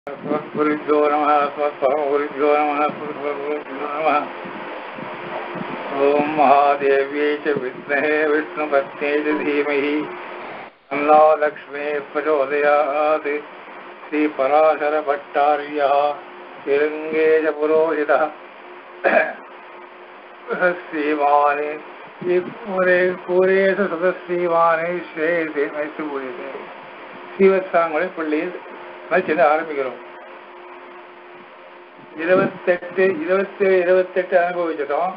गुरुभ्यो नमः गुरुभ्यो नमः गुरुभ्यो नमः ॐ महादेव्यै च विद्महे विष्णुपत्न्यै च धीमहि तन्नो लक्ष्मीः प्रचोदयात् श्रीपराशरभट्टार्यः तिरङ्गे च पुरोहितः श्रीमाने पूरे पूरे सदस्यमाने श्रेयसे மைத்து பூஜை ஸ்ரீவத்சாங்குடைய பிள்ளையில் வச்சுட்டு ஆரம்பிக்கிறோம் இருபத்தெட்டு இருபத்தி இருபத்தெட்டு அனுபவிச்சிட்டோம்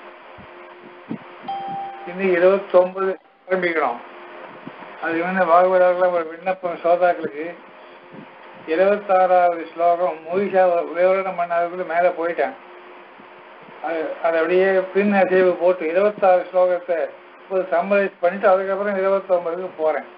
இன்னும் இருபத்தொன்பது ஆரம்பிக்கணும் அது வந்து பாகவதாரில் ஒரு விண்ணப்பம் சோதாக்களுக்கு இருபத்தாறாவது ஸ்லோகம் மூவிஷா விவரணம் பண்ணதுக்குள்ள மேலே போயிட்டேன் அது அது அப்படியே பின் அசைவு போட்டு இருபத்தாறு ஸ்லோகத்தை ஒரு சம்மரைஸ் பண்ணிட்டு அதுக்கப்புறம் இருபத்தொன்பதுக்கு போறேன்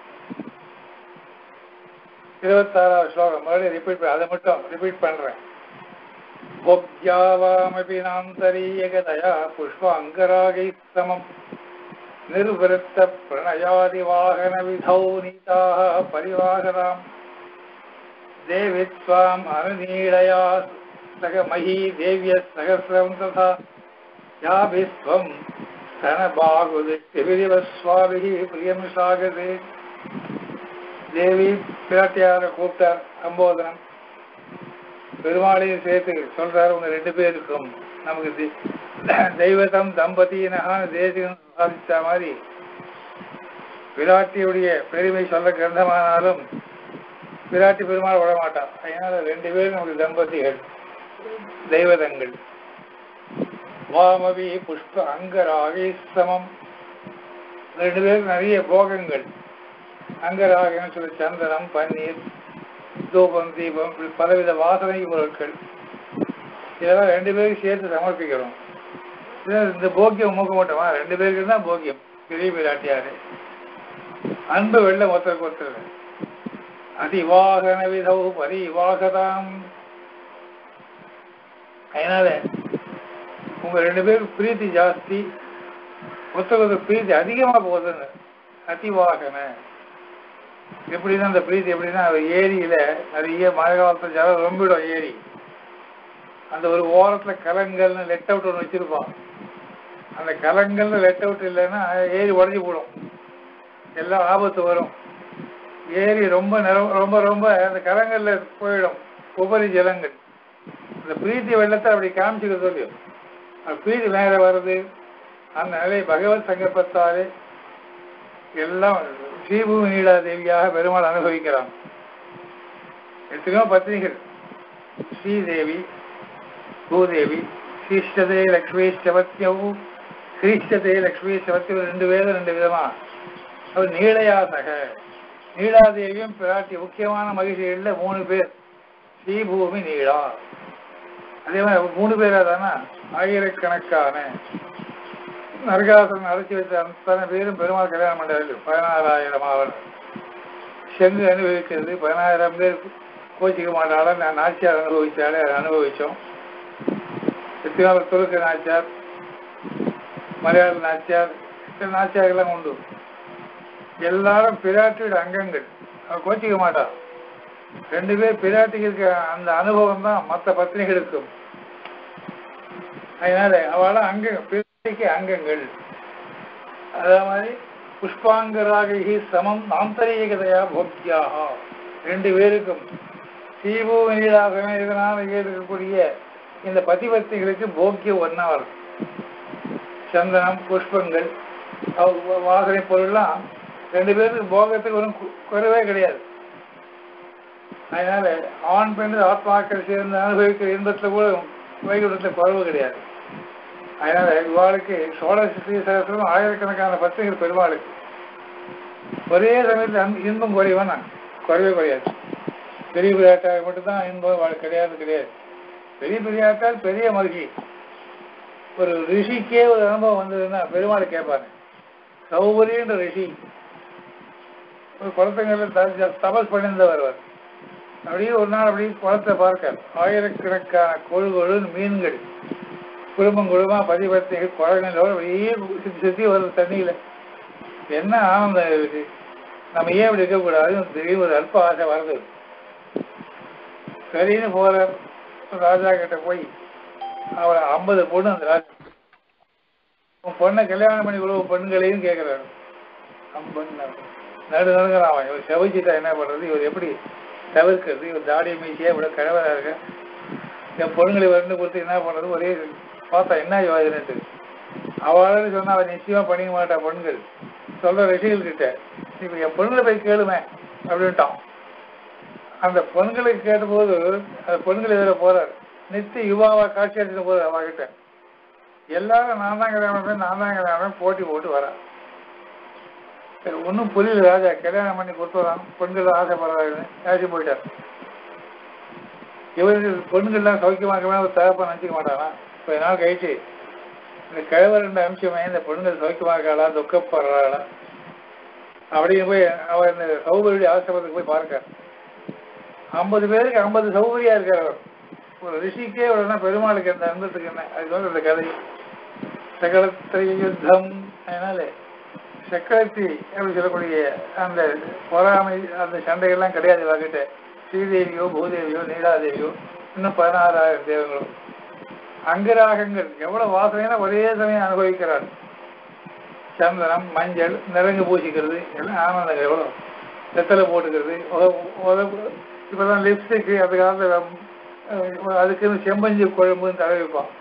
இருபத்தாறாவது ஸ்லோகம் மறுபடியும் ரிப்பீட் அதை மட்டும் ரிப்பீட் பண்றேன் பொப்ஜாவாமபி நாந்தரீயகதயா புஷ்பாங்கராகை சமம் நிர்வருத்த பிரணயாதி வாகன விதௌ நீதாக பரிவாகராம் தேவி त्वाम् अनुनीडया सह मही देव्य सहस्रं तथा याभिः त्वं स्तनबाहुदृष्टिभिरिव स्वाभिः प्रियं सागते தேவி பிராட்டியார கூப்பிட்டார் சம்போதனம் பெருமாளையும் சேர்த்து சொல்றாரு உங்க ரெண்டு பேருக்கும் நமக்கு தி- தெய்வதம் தம்பதியினகான தேசிகம் சாதிச்ச மாதிரி பிராட்டியுடைய பெருமை சொல்ல கிரந்தமானாலும் பிராட்டி பெருமாள் விட மாட்டான் அதனால ரெண்டு பேரும் நமக்கு தம்பதிகள் தெய்வதங்கள் வாமவி புஷ்ப அங்கராகி சமம் ரெண்டு பேரும் நிறைய போகங்கள் அங்கராகன்னு சொல்லி சந்தனம் பன்னீர் தூபம் தீபம் இப்படி பலவித வாசனை பொருட்கள் இதெல்லாம் ரெண்டு பேரும் சேர்த்து சமர்ப்பிக்கிறோம் இது இந்த போக்கியம் மூக்க மாட்டோமா ரெண்டு பேருக்கு தான் போக்கியம் பெரிய பிராட்டியாரு அன்பு வெள்ள ஒருத்தருக்கு ஒருத்தர் அதிவாகன விதவு பரிவாகதாம் அதனால உங்க ரெண்டு பேருக்கு பிரீத்தி ஜாஸ்தி ஒருத்தருக்கு பிரீத்தி அதிகமா போகுதுன்னு அதிவாகன எப்படின்னா அந்த பிரீத்தி எப்படின்னா ஒரு ஏரியில நிறைய மழை காலத்துல ஜலம் ரொம்பிடும் ஏரி அந்த ஒரு ஓரத்துல கலங்கள்னு லெட் அவுட் ஒன்று வச்சிருப்பான் அந்த கலங்கள்னு லெட் அவுட் இல்லைன்னா ஏரி உடஞ்சி போடும் எல்லாம் ஆபத்து வரும் ஏரி ரொம்ப நிற- ரொம்ப ரொம்ப அந்த கலங்கள்ல போயிடும் உபரி ஜலங்கள் அந்த பிரீத்தி வெள்ளத்தை அப்படி காமிச்சுக்க சொல்லியும் அந்த பிரீத்தி மேல வருது அந்த நிலை பகவத் சங்கல்பத்தாலே எல்லாம் ஸ்ரீபூமி நீலா தேவியாக பெருமாள் அனுபவிக்கிறான் எத்தனையோ பத்னிகள் ஸ்ரீதேவி பூதேவி ஸ்ரீஷ்டதே லக்ஷ்மி சவத்தியவு ஸ்ரீஷ்டதே லக்ஷ்மி சவத்தியவு ரெண்டு பேரும் ரெண்டு விதமா அவர் நீளையாசக நீலாதேவியும் பிராட்டி முக்கியமான மகிழ்ச்சிகள்ல மூணு பேர் ஸ்ரீபூமி நீளா அதே மாதிரி மூணு பேரா தானே ஆயிரக்கணக்கான நரகாசுரன் அழைச்சி வச்ச அத்தனை பேரும் பெருமாள் கல்யாணம் பண்ணாரு பதினாறாயிரம் அவர் செங்கு அனுபவிக்கிறது பதினாயிரம் பேர் கோச்சிக்க மாட்டாள நான் நாச்சியார் அனுபவிச்சாலே அதை அனுபவிச்சோம் எத்தனை துருக்கு நாச்சியார் மலையாள நாச்சியார் இத்தனை நாச்சியார்கள்லாம் உண்டு எல்லாரும் பிராட்டியோட அங்கங்கள் அவ கோச்சிக்க மாட்டா ரெண்டு பேர் பிராட்டிக்கு இருக்க அந்த அனுபவம் தான் மற்ற பத்னிகளுக்கும் அதனால அவள அங்க பிராட்டிக்கு அங்கங்கள் அதே மாதிரி புஷ்பாங்கராகி சமம் ஆந்தரீகதையா போக்கியாக ரெண்டு பேருக்கும் சீபு நீடாகவே இதனால இருக்கக்கூடிய இந்த பதிபத்திகளுக்கு போக்கியம் ஒன்னா வரும் சந்தனம் புஷ்பங்கள் அவ- வாசனை பொருள்லாம் ரெண்டு பேருக்கு போகத்துக்கு ஒன்றும் கு- குறைவே கிடையாது அதனால ஆண் பெண் ஆத்மாக்கள் சேர்ந்து அனுபவிக்கிற இன்பத்துல கூட வைகுண்டத்துல குறைவு கிடையாது அதனால இவாளுக்கு சோழ ஸ்ரீ சகசிரம் ஆயிரக்கணக்கான பத்திரிகள் பெருமாளுக்கு ஒரே சமயத்தில் அன்பு- இன்பம் குறைவா நான் குறைவே குறையாது பெரிய பிரியாட்டாக மட்டும்தான் இன்பம் வாழ் கிடையாது கிடையாது பெரிய பிரியாட்டால் பெரிய மகிழ்ச்சி ஒரு ரிஷிக்கே ஒரு அனுபவம் வந்ததுன்னா பெருமாள் கேட்பாரு சௌகரியன்ற ரிஷி ஒரு குளத்தங்கள்ல தபஸ் பண்ணியிருந்தவர் அவர் அப்படியே ஒரு நாள் அப்படியே குளத்தை பார்க்க ஆயிரக்கணக்கான கொழுகொழு மீன்கள் குடும்பம் குடும்பமா பதிபத்திகள் குழந்தைகளோட அப்படியே சுத்தி சுத்தி வருது தண்ணியில என்ன ஆனந்தம் இருக்கு நம்ம ஏன் இப்படி இருக்கக்கூடாது திடீர்னு ஒரு அல்ப ஆசை வருது சரின்னு போற ராஜா கிட்ட போய் அவளை ஐம்பது பொண்ணு அந்த ராஜா உன் பொண்ணை கல்யாணம் பண்ணி இவ்வளவு பெண்களையும் கேட்கிறாரு ஐம்பது நடு நடுங்கிறான் அவன் இவர் செவச்சிட்டா என்ன பண்றது இவர் எப்படி தவிர்க்கிறது இவர் தாடி மீசியா இவ்வளவு கிழவரா இருக்க என் பொண்ணுங்களை வந்து கொடுத்து என்ன பண்றது ஒரே பார்த்தா என்ன யோஜனைட்டு அவளால சொன்னா அவன் நிச்சயமா பண்ணிக்க மாட்டா பொண்ணுகள் சொல்ற ரசிகர்கள் கிட்ட இப்ப என் பொண்ணுங்களை போய் கேளுமே அப்படின்ட்டான் அந்த பொண்ணுங்களுக்கு கேட்டபோது அந்த பொண்ணுகள் இதில் போறாரு நித்திய யுவாவா காட்சி அடித்த போது அவகிட்ட எல்லாரும் நான் தான் கல்யாணம் பண்ணேன், நான் தான் கல்யாணம் பண்ணேன், போட்டி போட்டு வரேன் சரி ஒன்றும் புரியல ராஜா கல்யாணம் பண்ணி கொடுத்துறான் பெண்கள் ஆசைப்படுறாருன்னு ஆச்சு போயிட்டார் இவருக்கு பெண்கள்லாம் சௌக்கியமாக்கவே ஒரு தகப்ப நினச்சிக்க மாட்டானா கொஞ்ச நாள் கழிச்சு இந்த கிழவர் ரெண்டு அம்சமே இந்த பெண்கள் சௌக்கியமாக்காளா துக்கப்படுறாளா அப்படின்னு போய் அவர் இந்த சௌகரிய ஆசிரமத்துக்கு போய் பார்க்க ஐம்பது பேருக்கு ஐம்பது சௌகரியா இருக்கார் அவர் ஒரு ரிஷிக்கே இவ்வளவுனா பெருமாளுக்கு அந்த அன்பத்துக்கு என்ன அது வந்து இந்த கதை சகலத்திரை யுத்தம் அதனால சக்கரத்தி அப்படி சொல்லக்கூடிய அந்த பொறாமை அந்த சண்டைகள்லாம் கிடையாது வாக்கிட்ட ஸ்ரீதேவியோ பூதேவியோ நீலாதேவியோ இன்னும் பதினாறாயிரம் தேவங்களோ அங்கராகங்கள் எவ்வளவு வாசனைனா ஒரே சமயம் அனுபவிக்கிறார் சந்தனம் மஞ்சள் நிறங்கு பூசிக்கிறது எல்லாம் ஆனந்தங்கள் எவ்வளவு வெத்தலை போட்டுக்கிறது உத- உத- இப்பதான் லிப்ஸ்டிக் அது காலத்துல அஹ், அதுக்குன்னு செம்பஞ்சு குழம்புன்னு தடவிப்பான்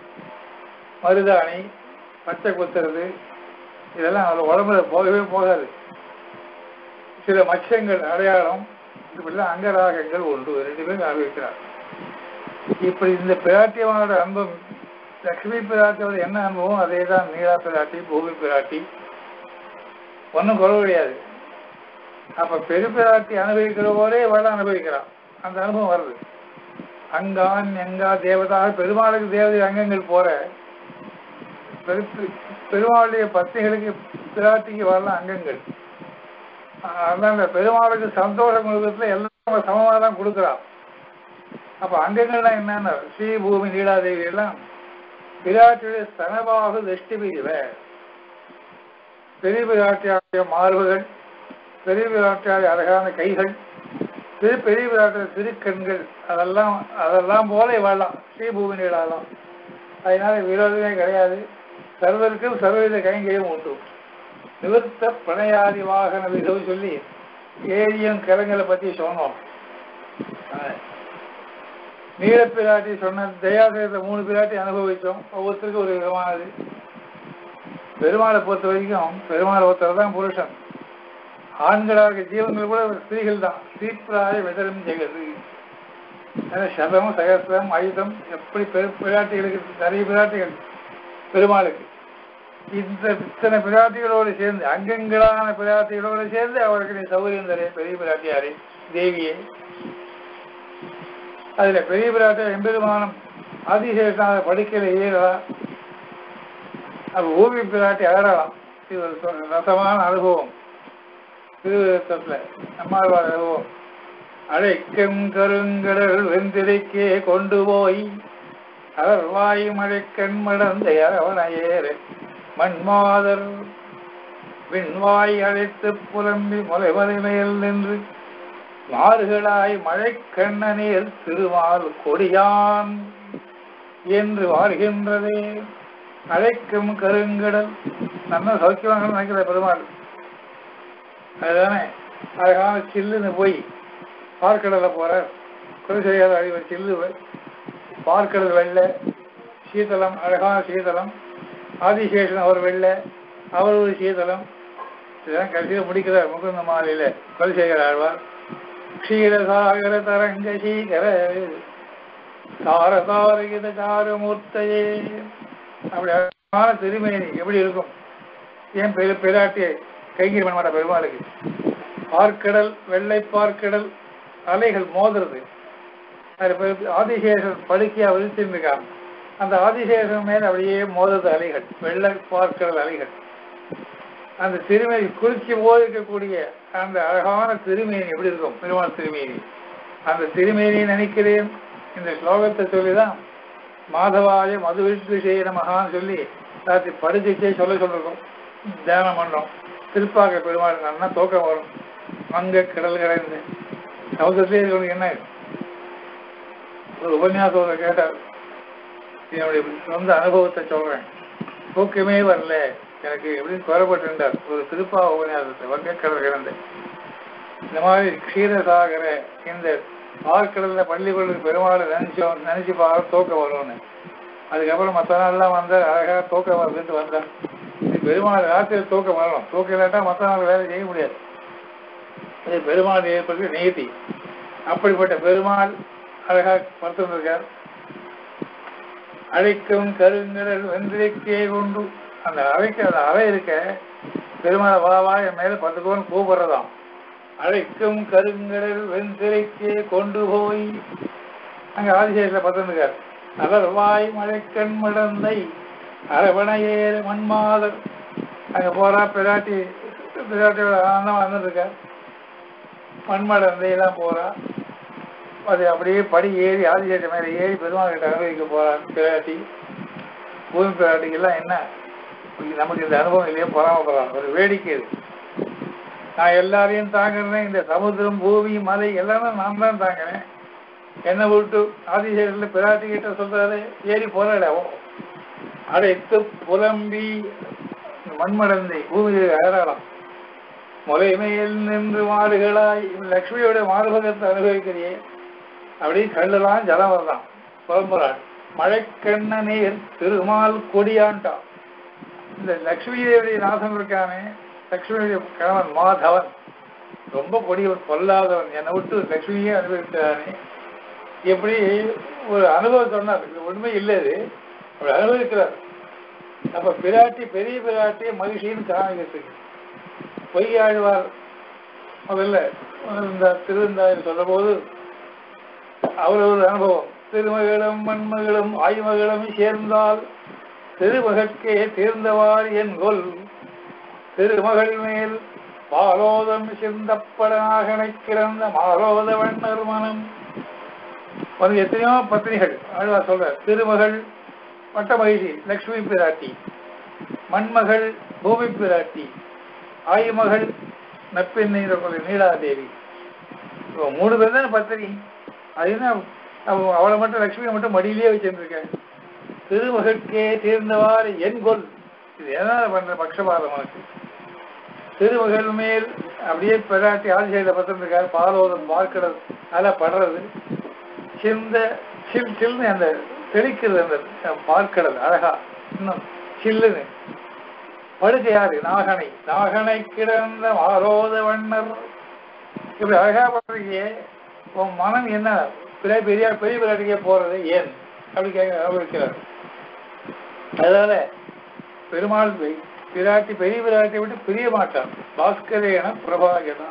மருதாணி பச்சை குத்துறது இதெல்லாம் அதில் உடம்புல போகவே போகாது சில மச்சங்கள் அடையாளம் இப்படிலாம் அங்கராகங்கள் உண்டு ரெண்டு பேரும் அனுபவிக்கிறார் இப்படி இந்த பிராட்டியமானோட அன்பம் லக்ஷ்மி பிராட்டியோட என்ன அனுபவம் அதே தான் நீலா பிராட்டி பூமி பிராட்டி ஒன்றும் குறவு கிடையாது அப்ப பெரு பிராட்டி அனுபவிக்கிற போதே இவள அனுபவிக்கிறான் அந்த அனுபவம் வருது அங்கான் எங்கா தேவதா பெருமாளுக்கு தேவதை அங்கங்கள் போற பெரு- பெருமாளுடைய பத்திகளுக்கு பிராட்டிக்கு வரலாம் அங்கங்கள் அதான் இந்த பெருமாளுக்கு சந்தோஷம் கொடுக்கறதுல எல்லாம் சமமாக தான் கொடுக்குறான் அப்ப அங்கங்கள்லாம் என்னன்னா ஸ்ரீ பூமி நீலாதேவி எல்லாம் பிராட்டியுடைய ஸ்தனபாகு திருஷ்டி பிரிவ பெரிய பிராட்டியாருடைய மார்புகள் பெரிய பிராட்டியாருடைய அழகான கைகள் திரு பெரிய பிராட்டிய திருக்கண்கள் அதெல்லாம் அதெல்லாம் போல இவாழலாம் ஸ்ரீபூமி நீளாலாம் அதனால விரோதமே கிடையாது சர்வருக்கும் சர்வவித கைங்கரியம் உண்டு நிவர்த்த பிரணயாதி வாகன விதவு சொல்லி ஏரியும் கிழங்களை பத்தி சொன்னோம் அஹ் நீல பிராட்டி சொன்ன தயாசேத மூணு பிராட்டி அனுபவிச்சோம் ஒவ்வொருத்தருக்கும் ஒரு விதமானது பெருமாளை பொறுத்த வரைக்கும் பெருமாளை ஒருத்தர் தான் புருஷன் ஆண்களாக ஜீவன்கள் கூட ஸ்திரீகள் தான் ஸ்ரீப்ராய விதரம் ஜெகது ஏன்னா சதம் சகசிரம் ஆயுதம் எப்படி பெரு பிராட்டிகளுக்கு நிறைய பிராட்டிகள் பெருமாளுக்கு இந்த இத்தனை பிராட்டிகளோடு சேர்ந்து அங்கங்களான பிராட்டிகளோடு சேர்ந்து அவருக்கு நீ சௌகரியம் தரே பெரிய பிராட்டியாரே தேவியே அதுல பெரிய பிராட்டி எம்பெருமானம் ஆதிசேஷனாக படுக்கையில ஏறலாம் அது ஓவி பிராட்டி அகரலாம் இது ஒரு சொ- ரசமான அனுபவம் திருவிழத்துல நம்மாழ்வார் அனுபவம் அழைக்கும் கருங்கடல் வெந்திரைக்கே கொண்டு போய் அகர்வாய் மழைக்கண் மடந்த அரவணையேறு மண்மாதர் விண்வாய் அழைத்து புலம்பி முலைமலை மேல் நின்று மாறுகளாய் மழைக்கண்ணனேல் திருமால் கொடியான் என்று வாழ்கின்றதே அழைக்கும் கருங்கடல் நம்ம சௌக்கியமாக நினைக்கிற பெருமாள் அதுதானே அழகான சில்லுன்னு போய் பார்க்கடல போற குலசேகர அழிவர் சில்லு போய் பார்க்கடல் வெள்ளை சீதளம் அழகான சீதளம் ஆதிசேஷன் அவர் வெள்ளை அவர் ஒரு சீதளம் இதெல்லாம் கடைசியில் முடிக்கிறார் முகுந்த மாலையில குலசேகர ஆழ்வார் க்ஷீரசாகர தரங்க சீகர தாரதாரகித சாரமூர்த்தையே அப்படி அழகான திருமேனி எப்படி இருக்கும் ஏன் பெரு பெராட்டியை கைங்கரி பண்ண மாட்டா பெருமாளுக்கு பார்க்கடல் வெள்ளை பார்க்கடல் அலைகள் மோதுறது அது பெரு- ஆதிசேஷன் படுக்கையா விரிச்சிருக்கான் அந்த ஆதிசேஷன் மேல அப்படியே மோதுறது அலைகள் வெள்ளை பார்க்கடல் அலைகள் அந்த திருமேனி குளிக்கும் போது இருக்கக்கூடிய அந்த அழகான திருமேனி எப்படி இருக்கும் பெருமாள் திருமேனி அந்த திருமேனியை நினைக்கிறேன் இந்த ஸ்லோகத்தை சொல்லிதான் மாதவாய மதுவிற்கு நமகான்னு சொல்லி ராத்திரி படிச்சுட்டே சொல்ல சொல்லிருக்கோம் தியானம் பண்றோம் திருப்பாக்க பெருமாள் நல்லா தோக்கம் வரும் அங்க கடல் கடைந்து சமுதிரத்திலே இருக்கவனுக்கு என்ன ஒரு உபன்யாசம் கேட்டார் என்னுடைய சொந்த அனுபவத்தை சொல்றேன் தூக்கமே வரல எனக்கு எப்படின்னு குறப்பட்டிருந்தார் ஒரு திருப்பா உபன்யாசத்தை வங்கக்கடல் கிடந்த இந்த மாதிரி க்ஷீரசாகர இந்த பார்க்கடல்ல பள்ளிக்கூடத்துக்கு பெருமாளை நினைச்சோம் நினைச்சு பார்க்க தூக்கம் வரும்னு அதுக்கப்புறம் மற்ற நாள்லாம் வந்த அழகா தூக்கம் வருதுன்ட்டு வந்தேன் இது பெருமாள் ராத்திரி தூக்கம் வரணும் தூக்கம் இல்லாட்டா மற்ற நாள் வேலை செய்ய முடியாது இது பெருமாள் ஏற்படுத்தி நீதி அப்படிப்பட்ட பெருமாள் அழகா படுத்திருக்கார் அழைக்கும் கருங்கடல் வெந்திரிக்கே கொண்டு அந்த அறைக்கு அந்த அறை இருக்க பெருமாள் வா வா என் மேல பத்துக்கோன்னு கூப்பிடுறதாம் அழைக்கும் கருங்கடல் வெந்திரைக்கே கொண்டு போய் அங்க ஆதிசேஷத்துல பத்திருக்கார் அலர்வாய் மழைக்கண் மடந்தை அரவணையேறு மண்மாதர் அங்க போறா பிராட்டி பிராட்டியோட ஆனந்தம் வந்துருக்கார் மண்மடந்தை எல்லாம் போறா அது அப்படியே படி ஏறி ஆதிசேஷ மேல ஏறி பெருமாள் கிட்ட அனுபவிக்க போறார் பிராட்டி பூமி பிராட்டிக்கெல்லாம் என்ன நமக்கு இந்த அனுபவம் இல்லையே பொறாமப்படுறான் ஒரு வேடிக்கை இது நான் எல்லாரையும் தாங்குறேன் இந்த சமுத்திரம் பூமி மலை எல்லாமே நான் தான் தாங்குறேன் என்னை விட்டு ஆதிசேஷத்துல பிராட்டி கிட்ட சொல்றாரு ஏறி போறாள் அடைத்து புலம்பி மண்மடந்தை பூமியில் அகராளாம் முலை மேல் நின்று மாடுகளாய் லக்ஷ்மியோட மாடுபகத்தை அனுபவிக்கிறியே அப்படி கல்லெல்லாம் ஜலம் வரலாம் புலம்புறாள் மழைக்கண்ண நீர் திருமால் கொடியாண்டான் இந்த லக்ஷ்மி தேவி நாசம் இருக்கானே லக்ஷ்மியுடைய கணவன் மாதவன் ரொம்ப கொடியவன் பொல்லாதவன் என்னை விட்டு லக்ஷ்மியே அனுபவித்தானே எப்படி ஒரு அனுபவம் சொன்னார் இது உண்மை இல்லை இது அவர் அனுபவிக்கிறார் அப்ப பிராட்டி பெரிய பிராட்டி மகிழ்ச்சின்னு காமிக்கிறதுக்கு பொய்யாழ்வார் முதல்ல இந்த திருவந்தாயில் சொல்லும் போது அவர் ஒரு அனுபவம் திருமகளும் மண்மகளும் ஆய்மகளும் சேர்ந்தால் திருமகற்கே தீர்ந்தவார் என் கொல் திருமகள் மேல் பாலோதம் சிந்தப்படனாகனை கிடந்த மாலோத வண்ணர் மனம் அது எத்தனையோ பத்னிகள் ஆழ்வார் சொல்றார் திருமகள் வட்ட மகிழ்ச்சி லக்ஷ்மி பிராட்டி மண்மகள் பூமி பிராட்டி ஆயுமகள் நப்பெண்ணை நீலாதேவி இப்போ மூணு பேர் தானே பத்தினி அதுனா அவளை மட்டும் லக்ஷ்மியை மட்டும் மடியிலேயே வச்சிருந்திருக்கேன் திருமகற்கே தீர்ந்தவாறு என் கொல் இது எதனால பண்ற பக்ஷபாதம் உனக்கு திருமகள் மேல் அப்படியே பிராட்டி ஆதிசையில பத்திருக்காரு பாலோதம் பார்க்கிறது அல படுறது சிந்த சில் சில்னு அந்த தெளிக்கிறது அந்த பார்க்கடல் அழகா இன்னும் சில்லுன்னு படுக்க யாரு நாகனை நாகனை கிடந்த மாலோத வண்ணர் இப்படி அழகா பண்றீங்க உன் மனம் என்ன பெரிய பெரிய பெரிய பிராட்டிக்கே போறது ஏன் அப்படி கேட்க இருக்கிறார் அதனால பெருமாள் பிராட்டி பெரிய பிராட்டியை விட்டு பிரிய மாட்டான் பாஸ்கரேன பிரபாகனா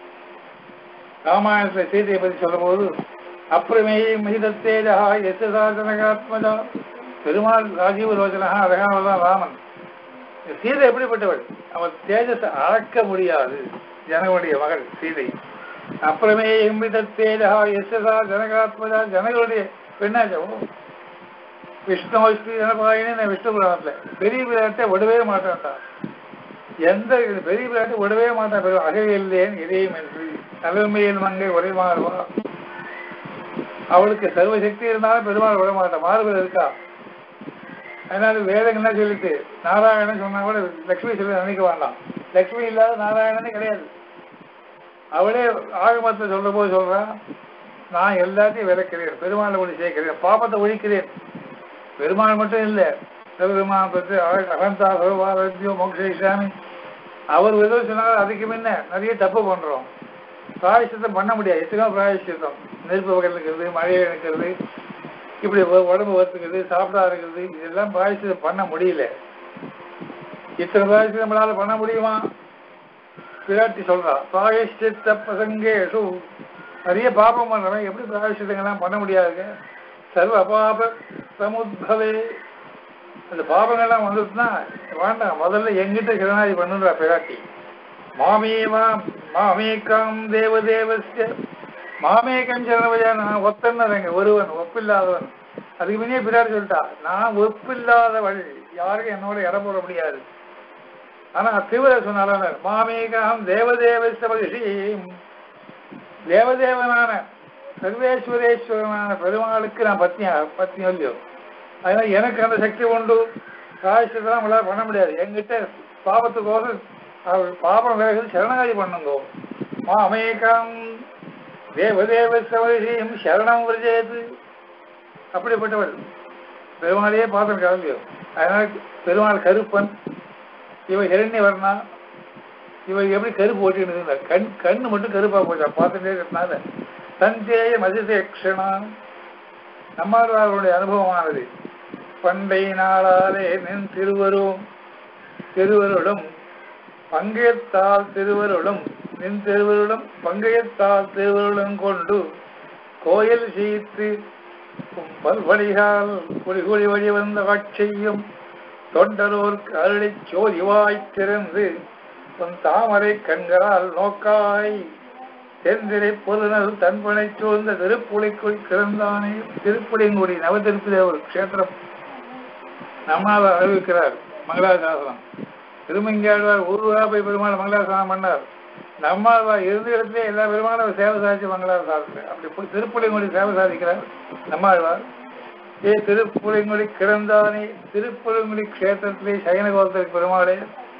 ராமாயணத்துல சீதையை பத்தி சொல்லும் போது அப்புறமேயே மிகிதத்தேஜா எசாதனகாத்மதா பெருமாள் ராஜீவ ரோஜனா அழகானதான் ராமன் சீதை எப்படிப்பட்டவள் அவள் தேஜஸ் அளக்க முடியாது ஜனகனுடைய மகள் சீதை அப்புறமே எம்பித தேஜா எசதா ஜனகாத்மதா ஜனகளுடைய பெண்ணாச்சோ விஷ்ணு விஷ்ணு ஜனபாயினு விஷ்ணு புராணத்துல பெரிய பிராட்டை விடவே மாட்டான்டா எந்த பெரிய பிராட்டை விடவே மாட்டான் பெரும் அகவில்லேன் இதயம் என்று தலைமையில் மங்கை ஒரே மாறுவா அவளுக்கு சர்வ சக்தி இருந்தாலும் பெருமாள் விட மாட்டான் மாறுபட இருக்கா அதனால வேதங்கள்லாம் சொல்லிட்டு நாராயணன் சொன்னா கூட லக்ஷ்மி சொல்லி நினைக்க வேண்டாம் லக்ஷ்மி இல்லாத நாராயணனே கிடையாது அவளே ஆகமத்தை சொல்ற போது சொல்றான் நான் எல்லாத்தையும் விளக்கிறேன் பெருமாளை ஒளி சேர்க்கிறேன் பாப்பத்தை ஒழிக்கிறேன் பெருமாள் மட்டும் இல்லை சிவபெருமான் பற்றி அகந்தா சர்வாரத்யோ மோக்ஷாமி அவர் ஏதோ சொன்னாலும் அதுக்கு முன்ன நிறைய தப்பு பண்றோம் பிராயசித்தம் பண்ண முடியாது எத்தனையோ பிராயசித்தம் நெருப்பு வகையில் இருக்கிறது மழையை இருக்கிறது இப்படி உடம்பு வருத்துக்கிறது சாப்பிடா இருக்கிறது இதெல்லாம் பிராயசித்தம் பண்ண முடியல இத்தனை பிராயசித்தம் நம்மளால பண்ண முடியுமா பிராட்டி சொல்றா பிராயஷ்டித்த பிரசங்கேஷு நிறைய பாபம் பண்றவன் எப்படி பிராயஷ்டித்தங்கள்லாம் பண்ண முடியாதுங்க சர்வ அபாப சமுத்பவே அந்த பாபங்கள்லாம் வந்துட்டுனா வேண்டாம் முதல்ல எங்கிட்ட சிவனாதி பண்ணுன்றா பிராட்டி மாமேவா மாமேக்கம் தேவதேவஸ்ய மாமேக்கம் சரணவஜா நான் ஒத்தன்னதுங்க ஒருவன் ஒப்பில்லாதவன் அதுக்கு முன்னே பிராட்டி சொல்லிட்டா நான் ஒப்பில்லாதவள் யாருக்கும் என்னோட இடம் போட முடியாது ஆனா தீவிர சொன்னாலும் மாமேகம் தேவதேவஸ்ய மகிஷி தேவதேவனான சர்வேஸ்வரேஸ்வரனான பெருமாளுக்கு நான் பத்னியா பத்னி இல்லையோ அதனால எனக்கு அந்த சக்தி உண்டு காய்ச்சலாம் நம்மளால பண்ண முடியாது என்கிட்ட பாபத்துக்கோசம் அவர் பாபம் விலகுது சரணாகதி பண்ணுங்க மா அமேகாம் தேவதேவ சமரிஷியும் சரணம் விரஜேது அப்படிப்பட்டவள் பெருமாளையே பார்த்துருக்காங்க இல்லையோ அதனால பெருமாள் கருப்பன் இவ இரண்ய வர்ணா இவ எப்படி கருப்பு ஓட்டின்னு இருந்தா கண் கண்ணு மட்டும் கருப்பா போச்சா பார்த்துட்டே இருக்கிறதுனால தஞ்சேய மதிசேக்ஷனா நம்மாழ்வார்களுடைய அனுபவமானது பண்டை நாளாலே நின் திருவரும் திருவருளும் பங்கேற்றால் திருவருளும் நின் திருவருளும் பங்கேற்றால் திருவருளும் கொண்டு கோயில் சீத்து பல்வழிகால் குடிகுடி வழி வந்த காட்சியும் தொண்டரோர்க்கு அருளிச் சோதிவாய் திறந்து உன் தாமரை கண்களால் நோக்காய் தென்திரை பொருள் தன்பனை சூழ்ந்த திருப்புலிக்குள் கிடந்தானே திருப்புலிங்குடி நவதிருப்பிலே ஒரு க்ஷேத்திரம் நம்மால் அறிவிக்கிறார் மங்களாசாசனம் திருமங்கியாழ்வார் ஊர்வா போய் பெருமாள் மங்களாசாசனம் பண்ணார் நம்மாழ்வார் இருந்த இடத்துல எல்லா பெருமாளும் சேவை சாதிச்சு மங்களாசாசனம் அப்படி போய் திருப்புலிங்குடி சேவை சாதிக்கிறார் நம்மாழ்வார் ஏ திருப்புலிங்குடி கிடந்தானே திருப்புலிங்குடி க்ஷேத்திரத்திலே சயன கோலத்திற்கு பெருமாளே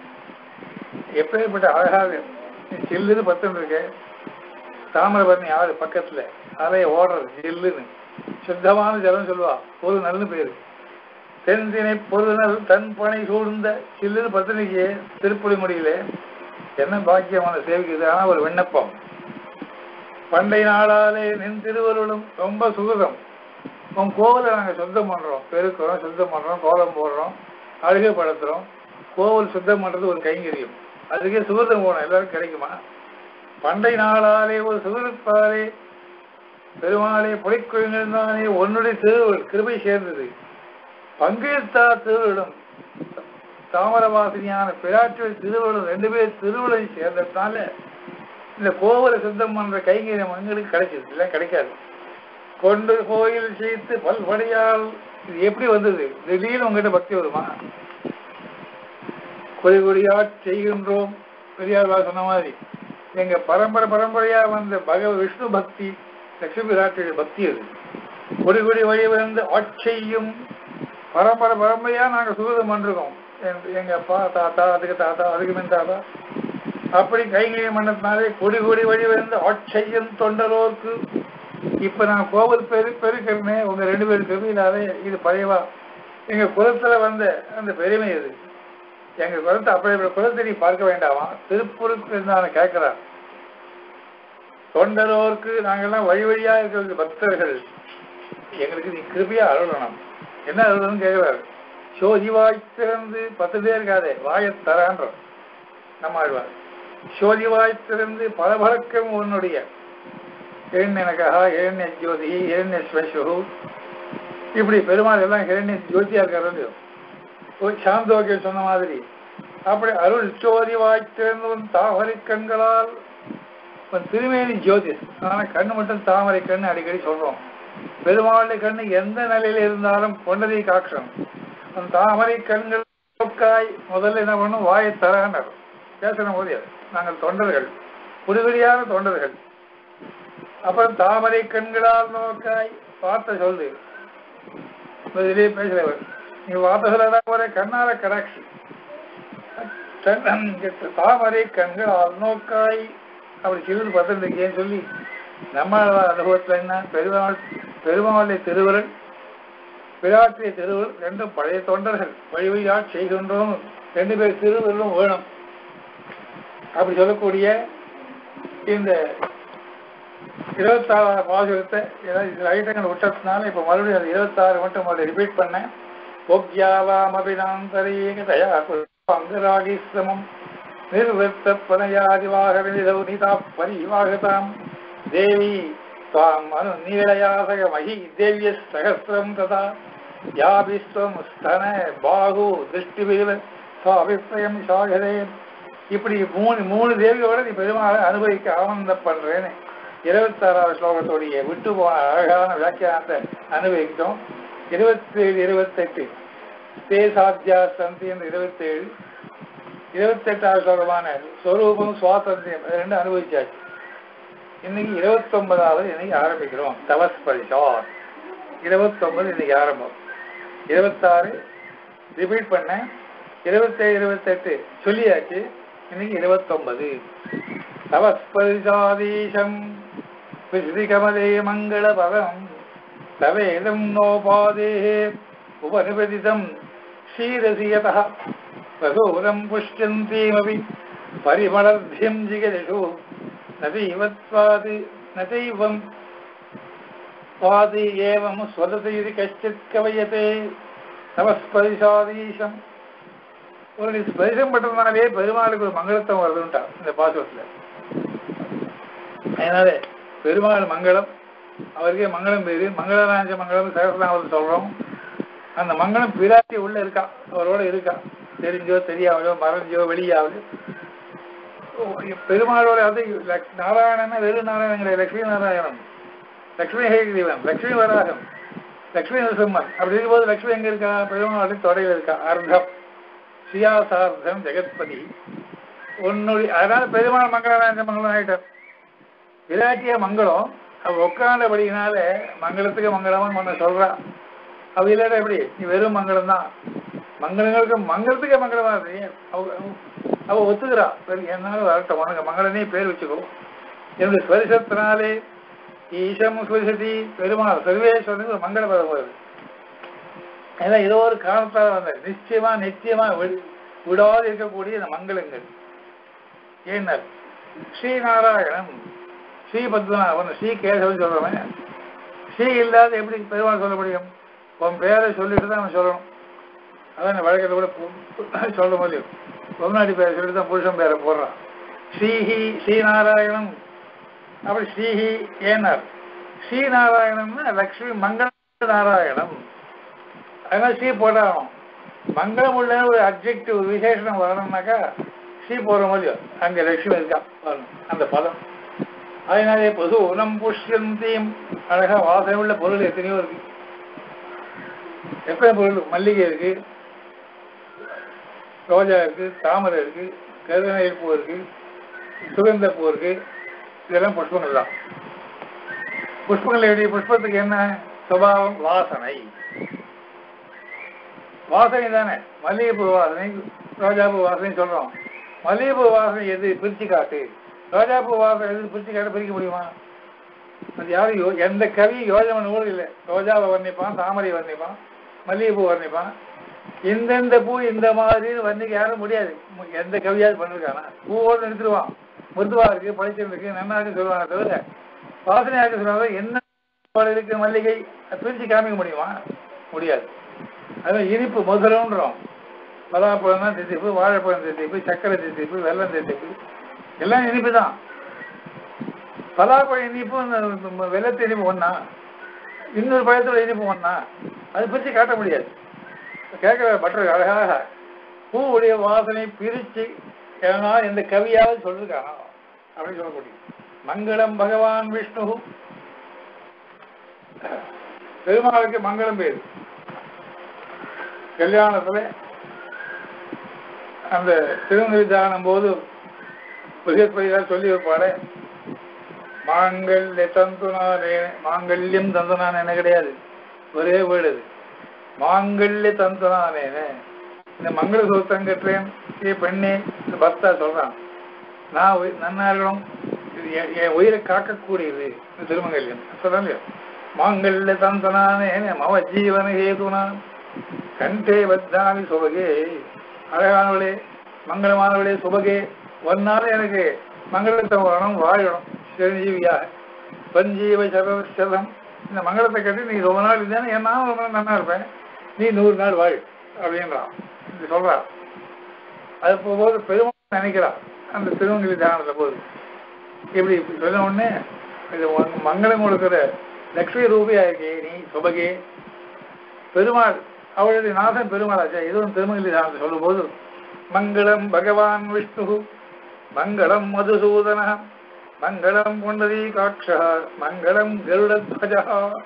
எப்பேற்பட்ட அழகாக சில்லுன்னு பத்துன்னு இருக்கு தாமிரபரணி ஆறு பக்கத்துல அலைய ஓடுறது ஜில்லுன்னு சுத்தமான ஜலம் சொல்லுவா ஒரு நல்ல பேரு தென்தினை பொருள் தன் பனை சூழ்ந்த சில்லுன்னு பத்திரிக்கை திருப்புலி முடியல என்ன பாக்கியமான சேவிக்குது ஆனா ஒரு விண்ணப்பம் பண்டை நாளாலே நின் திருவருளும் ரொம்ப சுகதம் உன் கோவிலை நாங்க சுத்தம் பண்றோம் பெருக்கிறோம் சுத்தம் பண்றோம் கோலம் போடுறோம் அழுகைப்படுத்துறோம் கோவில் சுத்தம் பண்றது ஒரு கைங்கரியம் அதுக்கே சுகதம் போகணும் எல்லாருக்கும் கிடைக்குமா பண்டை நாளாலே ஒரு சுகத்தாலே பெருமாளே புடைக்குழுந்தானே உன்னுடைய திருவள் கிருபை சேர்ந்தது பங்கேற்றா திருவிழும் தாமரவாசினியான பிராட்டியல் திருவள்ளும் ரெண்டு பேர் திருவிழை சேர்ந்ததுனால இந்த கோவிலை சுத்தம் பண்ற கைங்கரியம் எங்களுக்கு கிடைச்சது இல்லை கிடைக்காது கொண்டு கோயில் சேர்த்து பல்வடையால் இது எப்படி வந்தது திடீர்னு உங்ககிட்ட பக்தி வருமா கொடி கொடியா செய்கின்றோம் பெரியார் சொன்ன மாதிரி எங்க பரம்பரை பரம்பரையா வந்த பகவ விஷ்ணு பக்தி லட்சுமி பிராட்டியுடைய பக்தி அது கொடி கொடி வழி வந்து ஆட்சையும் பரம்பரை பரம்பரையா நாங்க சுகதம் பண்றோம் எங்க- எங்க அப்பா தாத்தா அதுக்கு தாத்தா அதுக்கு மின் தாத்தா அப்படி கைங்கரியம் பண்ணதுனாலே கொடி கொடி வழி வந்து ஆட்சையும் தொண்டரோர்க்கு இப்ப நான் கோவில் பெரு பெருக்கிறேனே உங்க ரெண்டு பேரும் திருவிழாவே இது பழையவா எங்க குலத்துல வந்த அந்த பெருமை இது எங்க குலத்தை அப்படி குலத்தை நீ பார்க்க வேண்டாமா திருப்பூருக்கு இருந்தான கேட்கிறார் தொண்டரோருக்கு நாங்கெல்லாம் வழி வழியா இருக்கிற பக்தர்கள் எங்களுக்கு நீ கிருபியா அருளணும் என்ன அருளணும் கேட்கிறார் சோதிவாய் திறந்து பத்து பேர் இருக்காதே வாயத் தரான்ற நம்ம ஆழ்வார் சோதிவாய் திறந்து பளபளக்கம் உன்னுடைய இரண்யனகா இரண்ய ஜோதி இரண்ய ஸ்வசு இப்படி பெருமாள் எல்லாம் இரண்ய ஜோதியா இருக்காரு இல்லையோ ஒரு சாந்தோக்கியம் சொன்ன மாதிரி அப்படி அருள் சோதி வாய்த்திருந்தவன் தாமரை கண்களால் உன் திருமேனி ஜோதி ஆனா கண்ணு மட்டும் தாமரை கண்ணு அடிக்கடி சொல்றோம் பெருமாளுடைய கண்ணு எந்த நிலையில இருந்தாலும் பொன்னதை காட்சம் உன் தாமரை கண்கள் நோக்காய் முதல்ல என்ன பண்ணும் வாயை தரானர் பேசணும் போது நாங்கள் தொண்டர்கள் குடிவெளியான தொண்டர்கள் அப்புறம் தாமரை கண்களால் நோக்காய் வார்த்தை சொல்லு இதிலே பேசுறவர் நீ வார்த்தை சொல்லதான் ஒரு கண்ணால கடாட்சி தாமரை கண்களால் நோக்காய் அப்படி சிறிது பத்திரிக்கைன்னு சொல்லி நம்ம அனுபவத்துல என்ன பெருமாள் பெருமாளுடைய திருவருள் பிராட்டிய திருவருள் ரெண்டும் பழைய தொண்டர்கள் வழி வழியா செய்கின்றோம் ரெண்டு பேர் திருவருளும் வேணும் அப்படி சொல்லக்கூடிய இந்த இருபத்தாறு பாசுரத்தை ஏதாவது சில ஐட்டங்கள் விட்டதுனால இப்ப மறுபடியும் அது இருபத்தாறு மட்டும் மறுபடியும் ரிப்பீட் பண்ணேன் ஓக்யாவாமபினாந்தரீகதயா அங்கராகிஸ்ரமம் நிர்வத்த பனயாதிவாக வினிதௌ நிதா பரிவாகதாம் தேவி தாம் அனு நீளயாசக மகி தேவிய சகசிரம் ததா யாபிஸ்வம் ஸ்தன பாகு திருஷ்டிபிரிவ சாபிப்பிரயம் சாகரே இப்படி மூணு மூணு தேவியோட நீ பெருமாளை அனுபவிக்க ஆனந்தப்படுறேன்னு இருபத்தாறாவது ஸ்லோகத்துடைய விட்டு போன அழகான வியாக்கியானத்தை அனுபவித்தோம் இருபத்தேழு இருபத்தெட்டு தே சாத்தியா சந்தி என்ற இருபத்தேழு இருபத்தெட்டாவது ஸ்லோகமான ஸ்வரூபம் சுவாதந்தியம் இது ரெண்டும் அனுபவிச்சாச்சு இன்னைக்கு இருபத்தொன்பதாவது இன்னைக்கு ஆரம்பிக்கிறோம் தவஸ்பரிசா இருபத்தொன்பது இன்னைக்கு ஆரம்பம் இருபத்தாறு ரிப்பீட் பண்ணேன் இருபத்தேழு இருபத்தெட்டு சொல்லியாச்சு இன்னைக்கு இருபத்தொன்பது தவஸ்பரிசாதீசம் விசிதிகமலே மங்களபதம் தவேதம் நோபாதே உபனிபதிதம் ஷீரசியதः வசூரம் புஷ்யந்தீமபி பரிமளர்த்தியம் ஜிகதிஷு நதைவத்வாதி நதைவம் வாதி ஏவம் ஸ்வததி இது கஷ்டித் கவயத்தே நமஸ்பரிசாதீசம் ஒரு நீ ஸ்பரிசம் பண்றதுனாலே பெருமாளுக்கு ஒரு மங்களத்தம் வருதுன்ட்டா இந்த பாசுரத்துல அதனால பெருமாள் மங்களம் அவருக்கே மங்களம் பேரு மங்களராஜ மங்களம் சகசநாமத்தில் சொல்றோம் அந்த மங்களம் பிராட்டி உள்ள இருக்கா அவரோட இருக்கா தெரிஞ்சோ தெரியாமலோ மறைஞ்சோ வெளியாவது பெருமாளோட அது லக்- நாராயணன் வெறும் நாராயணன் கிடையாது லட்சுமி நாராயணன் லட்சுமி ஹேகிரீவன் லட்சுமி வராகம் லட்சுமி நரசிம்மன் அப்படி இருக்கும்போது லட்சுமி எங்க இருக்கா பெருமாளுடைய தொடையில இருக்கா அர்த்தம் சியாசார்த்தம் ஜெகத்பதி உன்னுடைய அதனால பெருமாள் மங்களராஜ மங்களம் ஆயிட்டார் விராட்டிய மங்களம் அவ உட்காண்டபடினால மங்களத்துக்கு மங்களமா ஒண்ணு சொல்றா அவ இல்லாட்ட எப்படி நீ வெறும் மங்களம் தான் மங்களங்களுக்கு மங்களத்துக்கே மங்களமா இருக்கு அவ அவ- அவ ஒத்துக்கிறா சரி என்னாலும் வரட்டும் உனக்கு மங்களனே பேர் வச்சுக்கோ என்னுடைய ஸ்பரிசத்தினாலே ஈசம் ஸ்பரிசதி பெருமாள் சர்வேஸ்வரனுக்கு ஒரு மங்கள பதம் வருது ஏன்னா ஏதோ ஒரு காரணத்தால் வந்த நிச்சயமா நிச்சயமா வி- விடாது இருக்கக்கூடிய இந்த மங்களங்கள் ஏன்னா ஸ்ரீநாராயணன் ஸ்ரீ பத்மநாபன் ஸ்ரீ கேசவன் சொல்றவன் ஸ்ரீ இல்லாத எப்படி பெருமாள் சொல்ல முடியும் உன் பேரை சொல்லிட்டு தான் அவன் சொல்லணும் அதான் வழக்கத்தை கூட பு- சொல்ல முடியும் பொம்னாடி பேரை சொல்லிட்டு தான் புருஷன் பேரை போடுறான் ஸ்ரீஹி ஸ்ரீநாராயணன் அப்படி ஸ்ரீஹி ஏனார் ஸ்ரீநாராயணம்னா லக்ஷ்மி மங்கள நாராயணம் அதனால ஸ்ரீ போட்டாகணும் மங்களம் உள்ள ஒரு அப்ஜெக்டிவ் விசேஷனம் வரணும்னாக்கா ஸ்ரீ போடுற முடியும் அங்க லட்சுமி இருக்கா வரணும் அந்த பதம் அதனாலே பொது உணம் புஷ்யந்தியும் அழகா வாசனை உள்ள பொருள் எத்தனையோ இருக்கு எத்தனை பொருள் மல்லிகை இருக்கு ரோஜா இருக்கு தாமரை இருக்கு கருதநெல் பூ இருக்கு சுகந்த பூ இருக்கு இதெல்லாம் புஷ்பங்கள் தான் புஷ்பங்கள் எப்படி புஷ்பத்துக்கு என்ன சுபாவம் வாசனை வாசனை தானே மல்லிகைப்பூ வாசனை ரோஜாப்பூ வாசனை சொல்றோம் மல்லிகைப்பூ வாசனை எது பிரிச்சு காட்டு ரோஜாப்பூ வாசனை எது பிரிச்சு காட்ட பிரிக்க முடியுமா அது யாரும் யோ- எந்த கவியும் யோஜனை பண்ண கூட இல்லை ரோஜாவை வர்ணிப்பான் தாமரை வர்ணிப்பான் மல்லிகைப்பூ வர்ணிப்பான் இந்தந்த பூ இந்த மாதிரி வர்ணிக்க யாரும் முடியாது மு- எந்த கவியாவது பண்ணிருக்கானா பூவோடு நிறுத்துருவான் மிருதுவா இருக்கு பழிச்சிருக்கு நன்னா இருக்கு சொல்லுவாங்க தவிர வாசனையா இருக்கு சொல்லுவாங்க என்ன போல இருக்கு மல்லிகை அது பிரிச்சு காமிக்க முடியுமா முடியாது அது இனிப்பு முதலன்றோம் பலாப்பழம் தான் தித்திப்பு வாழைப்பழம் தித்திப்பு சக்கரை தித்திப்பு வெல்லம் தித்திப்பு எல்லாம் இனிப்பு தான் பலாப்பழம் இனிப்பு இந்த வெள்ளத்து இனிப்பு ஒண்ணா இன்னொரு பழத்தோட இனிப்பு ஒண்ணா அது பிரிச்சு காட்ட முடியாது கேட்கிற பட்டர் அழகாக பூவுடைய வாசனை பிரிச்சு ஏன்னா இந்த கவியாவது சொல்லிருக்கானா அப்படின்னு சொல்ல முடியும் மங்களம் பகவான் விஷ்ணு பெருமாளுக்கு மங்களம் பேரு கல்யாணத்துல அந்த திருநிதானம் போது புரியப்படிதான் சொல்லி வைப்பாரு மாங்கல்ய தந்துனானே மாங்கல்யம் தந்துனான் என்ன கிடையாது ஒரே வீடு அது மாங்கல்ய தந்துனானேனே இந்த மங்கள சூத்திரம் கட்டுறேன் ஏ பெண்ணே இந்த பக்தா சொல்றான் நான் உயி- நன்னா இருக்கணும் இது என் என் உயிரை காக்கக்கூடியது இந்த திருமங்கல்யம் சொல்றேன் இல்லையா மாங்கல்ய தந்தனானே மம ஜீவன ஹேதுனா கண்டே வத்தாமி சுபகே அழகானவளே மங்களமானவளே சுபகே ஒன்னால எனக்கு மங்களத்தை வரணும் வாழணும் சிரஞ்சீவியாக பஞ்சீவ சதம் இந்த மங்களத்தை கட்டி நீ ரொம்ப நாள் இருந்தானே என் நான் ரொம்ப நாள் நல்லா இருப்பேன் நீ நூறு நாள் வாழ் அப்படின்றான் இப்படி சொல்றான் அது போகும்போது பெருமாள் நினைக்கிறான் அந்த திருவங்கலி தியானத்துல போது இப்படி இப்படி சொன்ன உடனே இது உனக்கு மங்களம் கொடுக்கிற லக்ஷ்மி ரூபியா இருக்கே நீ சுபகே பெருமாள் அவளுடைய நாதன் பெருமாளாச்சா இதுவும் திருமங்கலி தியானத்தை சொல்லும் போது மங்களம் பகவான் விஷ்ணு மங்களம் மதுசூதன மங்களம் புண்டரீகாட்ச மங்களம் கருடத்வஜா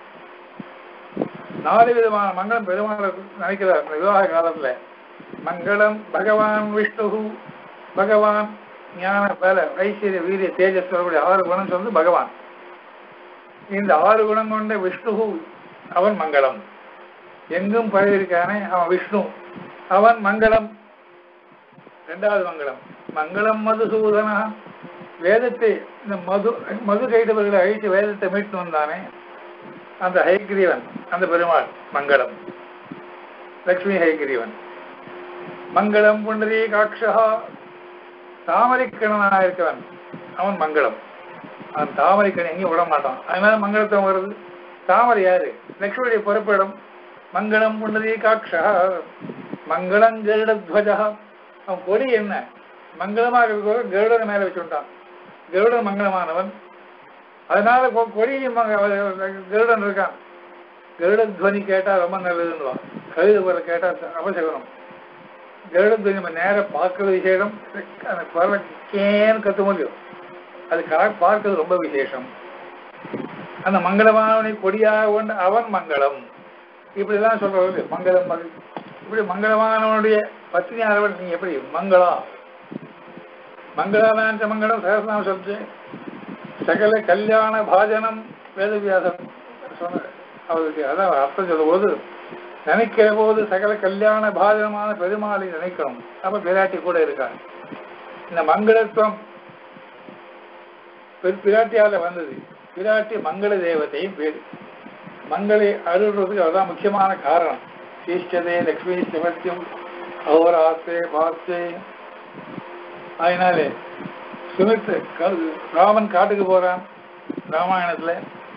நாலு விதமான மங்களம் பெருமாளை நினைக்கிறார் இந்த விவாக காலத்துல மங்களம் பகவான் விஷ்ணு பகவான் ஞான பல ஐஸ்வர்ய வீரிய தேஜஸ் சொல்லக்கூடிய ஆறு குணம் சொல்றது பகவான் இந்த ஆறு குணம் கொண்ட விஷ்ணு அவன் மங்களம் எங்கும் பரவிருக்கானே அவன் விஷ்ணு அவன் மங்களம் இரண்டாவது மங்களம் மங்களம் மதுசூதனா வேதத்தை இந்த மது மது கைதவர்களை அழித்து வேதத்தை மீட்டு வந்தானே அந்த ஹைகிரீவன் அந்த பெருமாள் மங்களம் லக்ஷ்மி ஹைகிரீவன் மங்களம் புண்டரீ காட்சா தாமரைக்கணனாக இருக்கவன் அவன் மங்களம் அவன் தாமரைக்கணி எங்கேயும் விட மாட்டான் அதனால மங்களத்துவம் வருது தாமரை யாரு லக்ஷ்மியுடைய பிறப்பிடம் மங்களம் புண்டரீ காட்சா மங்களம் கருடத்வஜா அவன் கொடி என்ன மங்களமாக இருக்கிற கருடன் மேல வச்சுட்டான் கருடன் மங்களமானவன் அதனால கொ- கொடியும் மங்க- கருடன் இருக்கான் கருட துவனி கேட்டா ரொம்ப நல்லதுன்னு கழுது போல கேட்டா அவசகனம் கருட துவனி நம்ம நேர பார்க்கறது விசேஷம் அந்த குரலை கேன்னு கத்த முடியும் அது கரெக்ட் பார்க்கறது ரொம்ப விசேஷம் அந்த மங்களமானவனை கொடியாக கொண்ட அவன் மங்களம் இப்படிலாம் சொல்றது மங்களம் மகள் இப்படி மங்களமானவனுடைய பத்னியானவன் நீ எப்படி மங்களா மங்களானாஞ்ச மங்களம் சகசநாம சொல்லிச்சு சகல கல்யாண பாஜனம் வேதவியாசம் சொன்ன அவருக்கு அதான் அர்த்தம் சொல்லும் போது நினைக்கிற போது சகல கல்யாண பாஜனமான பெருமாளை நினைக்கணும் அப்ப பிராட்டி கூட இருக்காங்க இந்த மங்களத்துவம் பெரு- பிராட்டியால வந்தது பிராட்டி மங்கள தேவதையும் பேரு மங்களை அருள்றதுக்கு அதுதான் முக்கியமான காரணம் சீஷ்டதே லக்ஷ்மி சிவத்தியம் அகோராசே பார்த்தே அதனாலே சுமித்து க- ராமன் காட்டுக்கு போறான் ராமாயணத்துல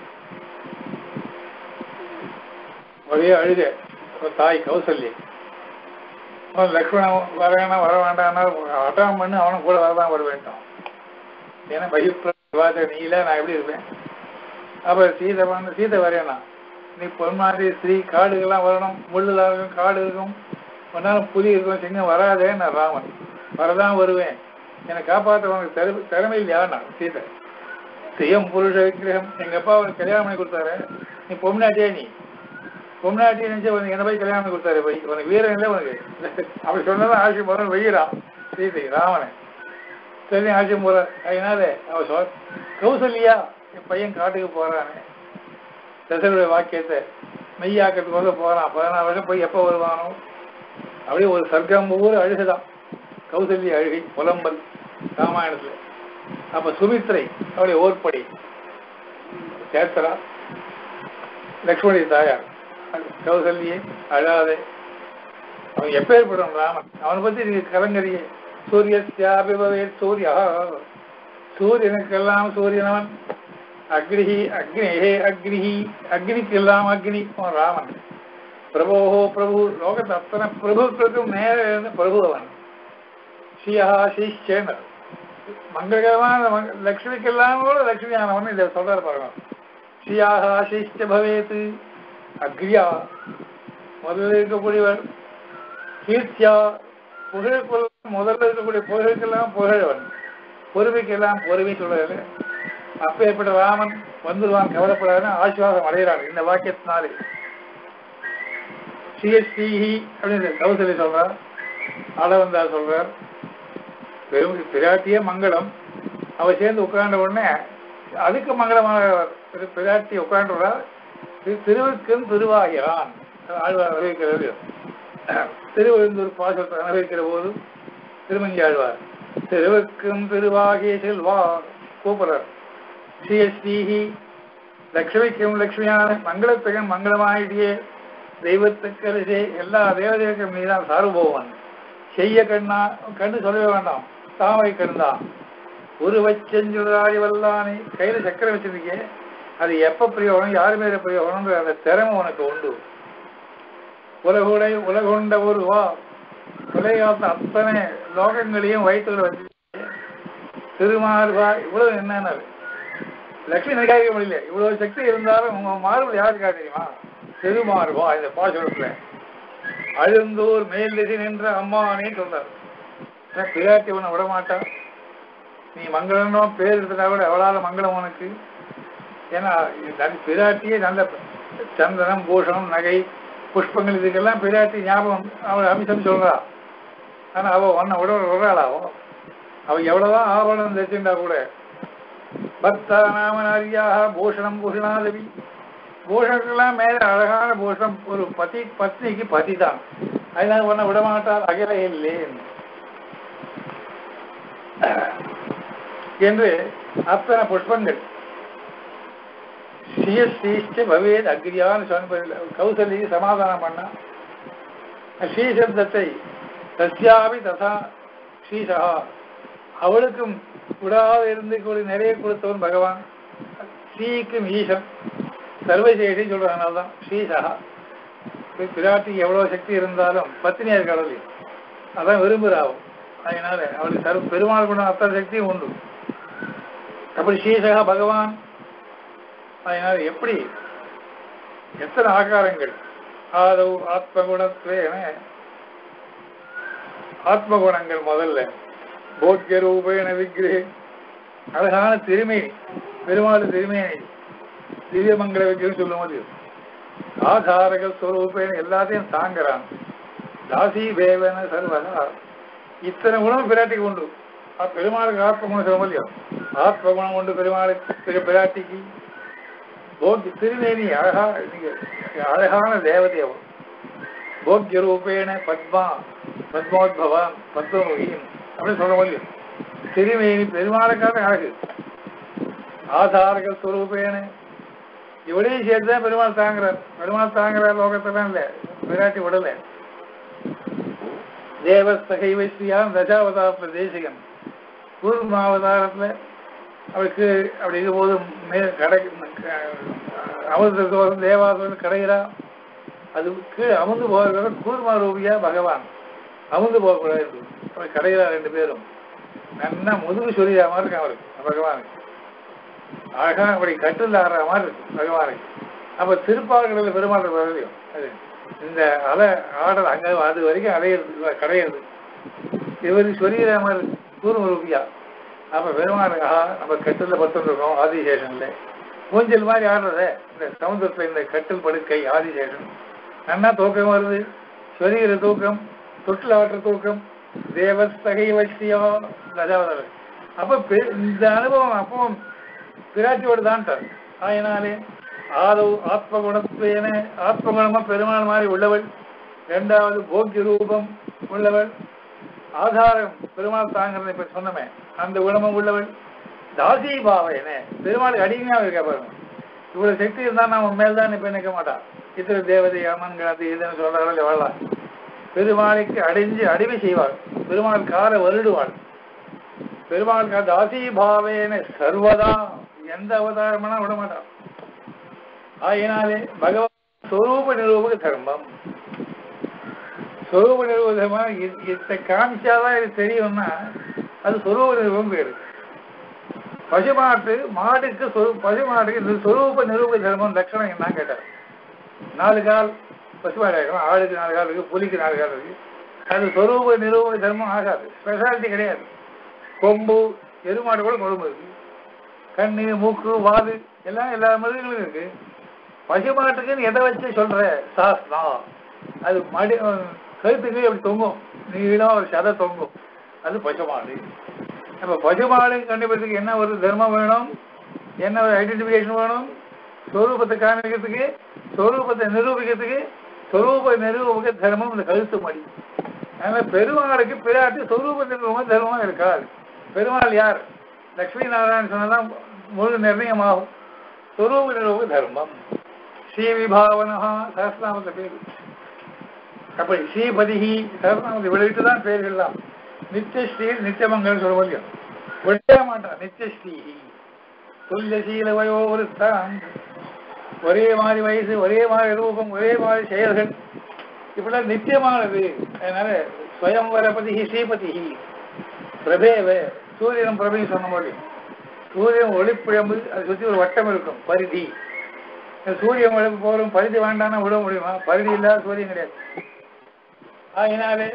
ஒரே அழுக ஒரு தாய் கௌசல்யை அவன் லக்ஷ்மணன் வர வேணாம் வர வேண்டாம்னா அட்டம் பண்ணு அவனும் கூட வரதான் வர வேண்டும் ஏன்னா பகிர்வாத நீ இல்ல நான் எப்படி இருப்பேன் அப்ப சீதை வந்து சீதை வரையலாம் நீ பொன்மாதிரி ஸ்ரீ காடுகள்லாம் வரணும் முள்ளுலாம் இருக்கும் காடு இருக்கும் ஒன்னால புலி இருக்கும் சிங்கம் வராதே நான் ராமன் வரதான் வருவேன் என்னை காப்பாற்ற உனக்கு திற திறமை இல்லையா நான் சீதை செய்யம் புருஷ விக்கிரகம் எங்க அப்பா அவனுக்கு கல்யாணம் பண்ணி கொடுத்தாரு நீ பொம்னாட்டியே நீ பொம்னாட்டியை நினைச்சு உனக்கு என்ன போய் கல்யாணம் பண்ணி கொடுத்தாரு போய் உனக்கு வீரம் இல்லை உனக்கு அப்படி சொன்னதான் ஆட்சி முதல்ல வெய்யறான் சீதை ராமனை சரி ஆட்சி போற அதனால அவ சொல் கௌசல்யா என் பையன் காட்டுக்கு போறானே தசருடைய வாக்கியத்தை மெய்யாக்கிறதுக்கு போறான் பதினாறு வருஷம் போய் எப்போ வருவானோ அப்படியே ஒரு சர்க்கம் ஊர் அழுகுதான் கௌசல்ய அழுகை புலம்பல் ராமாயணத்துல அப்ப சுமித்ரை அவளுடைய ஓர்படி சேர்த்தரா லக்ஷ்மணி தாயார் கௌசல்யே அழாதே அவன் எப்பேற்படும் ராமன் அவனை பத்தி நீங்க கலங்கரிய சூரியஸ்யாபிபவே சூரியா சூரியனுக்கெல்லாம் சூரியனவன் அக்னிஹி அக்னிஹே அக்னிஹி அக்னிக்கெல்லாம் அக்னி அவன் ராமன் பிரபோஹோ பிரபு லோகத்து அத்தனை பிரபுக்களுக்கும் நேர இருந்து பிரபு அவன் ஸ்ரீயா ஸ்ரீச்சேனர் மங்களகரமான மங்க- லக்ஷ்மிக்கெல்லாம் கூட லக்ஷ்மியானவன் இதை சொல்றாரு பாருங்க ஸ்ரீயாக ஸ்ரீஷ்ட பவேத் அக்ரியா முதல்ல இருக்கக்கூடியவர் கீர்த்தியா புகழுக்குள்ள முதல்ல இருக்கக்கூடிய புகழுக்கெல்லாம் புகழவன் பொறுமைக்கெல்லாம் பொறுமை சொல்றது அப்பேற்பட்ட ராமன் வந்துடுவான் கவலைப்படாதுன்னு ஆசுவாசம் அடைகிறார் இந்த வாக்கியத்தினாலே சிஎஸ்டிஹி அப்படின்னு கௌசலி சொல்றார் ஆளவந்தார் சொல்றார் பெரும் பிராட்டிய மங்களம் அவ சேர்ந்து உட்கார்ந்த உடனே அதுக்கு மங்களமான திரு- பிராட்டி உட்கார்ந்துறார் திருவுக்கும் திருவாகிறான் ஆழ்வார் அறிவிக்கிறது திருவெழுந்தூர் பாசத்தை அனுபவிக்கிற போது திருமங்கி ஆழ்வார் திருவுக்கும் திருவாகிய செல்வா கூப்பிடுறார் சிஎஸ்டிஹி லக்ஷ்மிக்கும் லக்ஷ்மியான மங்களத்துக்கும் மங்களமாயிட்டியே தெய்வத்துக்கரசே எல்லா தேவதைக்கும் நீதான் சார்போவன் செய்ய கண்ணா கண்ணு சொல்லவே வேண்டாம் தாமரை கண்தான் ஒரு வச்செஞ்சுடாரி வல்லானை கையில சக்கரை வச்சிருக்கே அது எப்ப பிரயோகம் யாரு மேல பிரயோகம்ன்ற அந்த திறமை உனக்கு உண்டு உலகுடை உலகுண்ட ஒரு வா உலகாத்த அத்தனை லோகங்களையும் வயிற்றுல வச்சு திருமார்பா இவ்வளவு என்னன்னு லட்சுமி நினைக்காத முடியல இவ்வளவு சக்தி இருந்தாலும் உங்க மார்பு யாருக்கா தெரியுமா திருமார்பா இந்த பாசுரத்துல அழுந்தூர் மேல் திசை நின்ற அம்மானே சொல்றாரு ஏன் பிராட்டி உன்னை விட மாட்டா நீ மங்களனோ பேர் எடுத்தா கூட எவ்வளவு மங்களம் உனக்கு ஏன்னா தன் பிராட்டியே நல்ல சந்தனம் பூஷணம் நகை புஷ்பங்கள் இதுக்கெல்லாம் பிராட்டி ஞாபகம் அவள் அம்சம் சொல்றா ஆனா அவ உன்னை விட விடுறாளா அவ அவன் எவ்வளவுதான் ஆபரணம் தச்சுண்டா கூட பக்தா நாமனாரியாக பூஷணம் பூஷணாதவி பூஷணத்துக்கெல்லாம் மேல அழகான பூஷணம் ஒரு பதி பத்னிக்கு பதி தான் அதனால உன்னை விட மாட்டார் அகில இல்லேன் என்று அத்தனை புஷ்பங்கள் ஸ்ரீஸ்ரீஷ்ட பவேத் அக்ரியான்னு சொன்ன கௌசல்யை சமாதானம் பண்ணா ஸ்ரீசப்தத்தை தஸ்யாபி ததா ஸ்ரீசா அவளுக்கும் விடாது இருந்து கூட நிறைய கொடுத்தவன் பகவான் ஸ்ரீக்கும் ஈசன் சர்வசேஷி சொல்றதுனால தான் ஸ்ரீசா பிராட்டிக்கு எவ்வளவு சக்தி இருந்தாலும் பத்தினியா கடவுள் அதான் விரும்புகிறாவும் அதனால அவளுக்கு சர்வ பெருமாள் குணம் அத்தனை சக்தியும் உண்டு அப்படி ஸ்ரீசகா பகவான் அதனால எப்படி எத்தனை ஆகாரங்கள் ஆதவ் ஆத்மகுணத்வேன ஆத்மகுணங்கள் முதல்ல போக்கிய ரூபேன விக்கிரே அழகான திருமேனி பெருமாள் திருமேனி திவ்யமங்கல விக்கிரம் சொல்லும் போது ஆதாரக ஸ்வரூபேன எல்லாத்தையும் தாங்குறான் தாசி தேவன சர்வதா இத்தனை குணம் பிராட்டிக்கு உண்டு ஆ, பெருமாளுக்கு ஆத்மகுணம் சொல்ல முடியும் ஆத்மகுணம் உண்டு பெருமாளுக்கு பிராட்டிக்கு போக்கி திருவேணி அழகா நீங்க அழகான தேவதை அவள் போக்கிய ரூபேன பத்மா பத்மோத்பவம் பத்மமுகியும் அப்படின்னு சொல்ல முடியும் திருவேணி பெருமாளுக்கான அழகு ஆதாரக ஸ்வரூபேன இவளையும் சேர்த்து தான் பெருமாள் தாங்குறார் பெருமாள் தாங்குறார் லோகத்தெல்லாம் இல்ல விராட்டி விடல தேவஸ்தகை வைஸ்தியாம் தசாவதார தேசிகன் கூர்மாவதாரத்துல அவளுக்கு அப்படி இருக்கும்போது மே கடை அமிர்தத்தோறும் தேவாசுரம் கடைகிறா அது கீழே அமுந்து போகிற கூர்மா ரூபியா பகவான் அமுந்து போகக்கூடாது அவள் கடைகிறா ரெண்டு பேரும் நல்லா முதுகு சொல்லியா மாதிரி இருக்கு அவருக்கு பகவானுக்கு அழகா அப்படி கட்டில் ஆடுற மாதிரி இருக்கு பகவானுக்கு அப்ப திருப்பாடுகளில் பெருமாள் வரலையும் அது இந்த அலை ஆடல் அங்க அது வரைக்கும் அலையிறது கடையிறது இவருக்கு சொல்லிக்கிற மாதிரி இருக்கு கூர்ம ரூபியா அப்ப பெருமாள் ஆஹா நம்ம கட்டில பத்துருக்கோம் ஆதிசேஷன்ல ஊஞ்சல் மாதிரி ஆடுறத இந்த சமுத்திரத்துல இந்த கட்டில் படுக்கை ஆதிசேஷன் நன்னா தூக்கம் வருது சொல்லிக்கிற தூக்கம் தொட்டில் ஆட்டுற தூக்கம் தேவஸ்தகை வச்சியோ கஜாவதர் அப்ப பெ- இந்த அனுபவம் அப்பவும் பிராட்டியோடு தான் அதனாலே ஆதவ் ஆத்மகுணத்துவேன ஆத்மகுணமா பெருமாள் மாதிரி உள்ளவள் இரண்டாவது போக்கிய ரூபம் உள்ளவள் ஆதாரம் பெருமாள் தாங்கிறத இப்ப சொன்னமே அந்த குணமும் உள்ளவள் தாசி பாவையன பெருமாளுக்கு அடிமையா இருக்க பாருங்க இவ்வளவு சக்தி இருந்தா நான் உன் மேல் தான் இப்ப நிற்க மாட்டான் இத்தனை தேவதை அம்மன்கள் அது இதுன்னு சொல்றாங்க வாழலாம் பெருமாளுக்கு அடைஞ்சு அடிமை செய்வாள் பெருமாள் காலை வருடுவாள் பெருமாள் கா- தாசி பாவேன சர்வதா எந்த அவதாரம்னா விட மாட்டான் ஆயினாலே பகவான் சொரூப நிரூபக தர்மம் சொரூப நிரூபகமா இதை காமிச்சாதான் இது தெரியும்னா அது சொரூப நிரூபம் பேரு பசுமாட்டு மாடுக்கு சொரு- பசுமாட்டுக்கு இந்த சொரூப நிரூப தர்மம் லட்சணம் என்ன கேட்டார் நாலு கால் பசுமாடு ஆகணும் ஆடுக்கு நாலு கால் இருக்கு புலிக்கு நாலு கால் இருக்கு அது சொரூப நிரூப தர்மம் ஆகாது ஸ்பெஷாலிட்டி கிடையாது கொம்பு எருமாடு கூட கொழும்பு இருக்கு கண்ணு மூக்கு வாது எல்லாம் எல்லா மிருகங்களும் இருக்கு பசுமாட்டுக்குன்னு எதை வச்சு சொல்ற சாஸ்னா அது மடி கழுத்துக்கு அப்படி தொங்கும் நீளம் ஒரு சதை தொங்கும் அது பசுமாடு அப்ப பசுமாடு கண்டுபிடிக்கிறதுக்கு என்ன ஒரு தர்மம் வேணும் என்ன ஒரு ஐடென்டிபிகேஷன் வேணும் ஸ்வரூபத்தை காமிக்கிறதுக்கு ஸ்வரூபத்தை நிரூபிக்கிறதுக்கு ஸ்வரூப நிரூபக தர்மம் இந்த கழுத்து மடி அதனால பெருமாளுக்கு பிராட்டி சொரூப நிரூபக தர்மம் இருக்காது பெருமாள் யார் லக்ஷ்மி நாராயணன் சொன்னதான் முழு நிர்ணயமாகும் சொரூப நிரூபக தர்மம் ஸ்ரீ விபாவனஹா சஹஸ்ரநாமத்தை பேரு அப்படி ஸ்ரீபதிஹி சஹஸ்ரநாமத்தை விளைவிட்டு தான் பேர்கள்லாம் நித்தியஸ்ரீ நித்தியமங்கல் சொல்ல முடியும் விட மாட்டான் நித்தியஸ்ரீஹி துல்லியசீல வயோவருத்தான் ஒரே மாதிரி வயசு ஒரே மாதிரி ரூபம் ஒரே மாதிரி செயல்கள் இப்படிலாம் நித்தியமானது அதனால ஸ்வயம்வரபதி ஸ்ரீபதி பிரபேவ சூரியன் பிரபை சொன்ன மாதிரி சூரியன் ஒளிப்பிழம்பு அதை சுற்றி ஒரு வட்டம் இருக்கும் பரிதி இந்த சூரியன் ஒளிப்பு போகிறோம் பரிதி வேண்டாம்னா விட முடியுமா பரிதி இல்லாத சூரியன் கிடையாது ஆகினாலே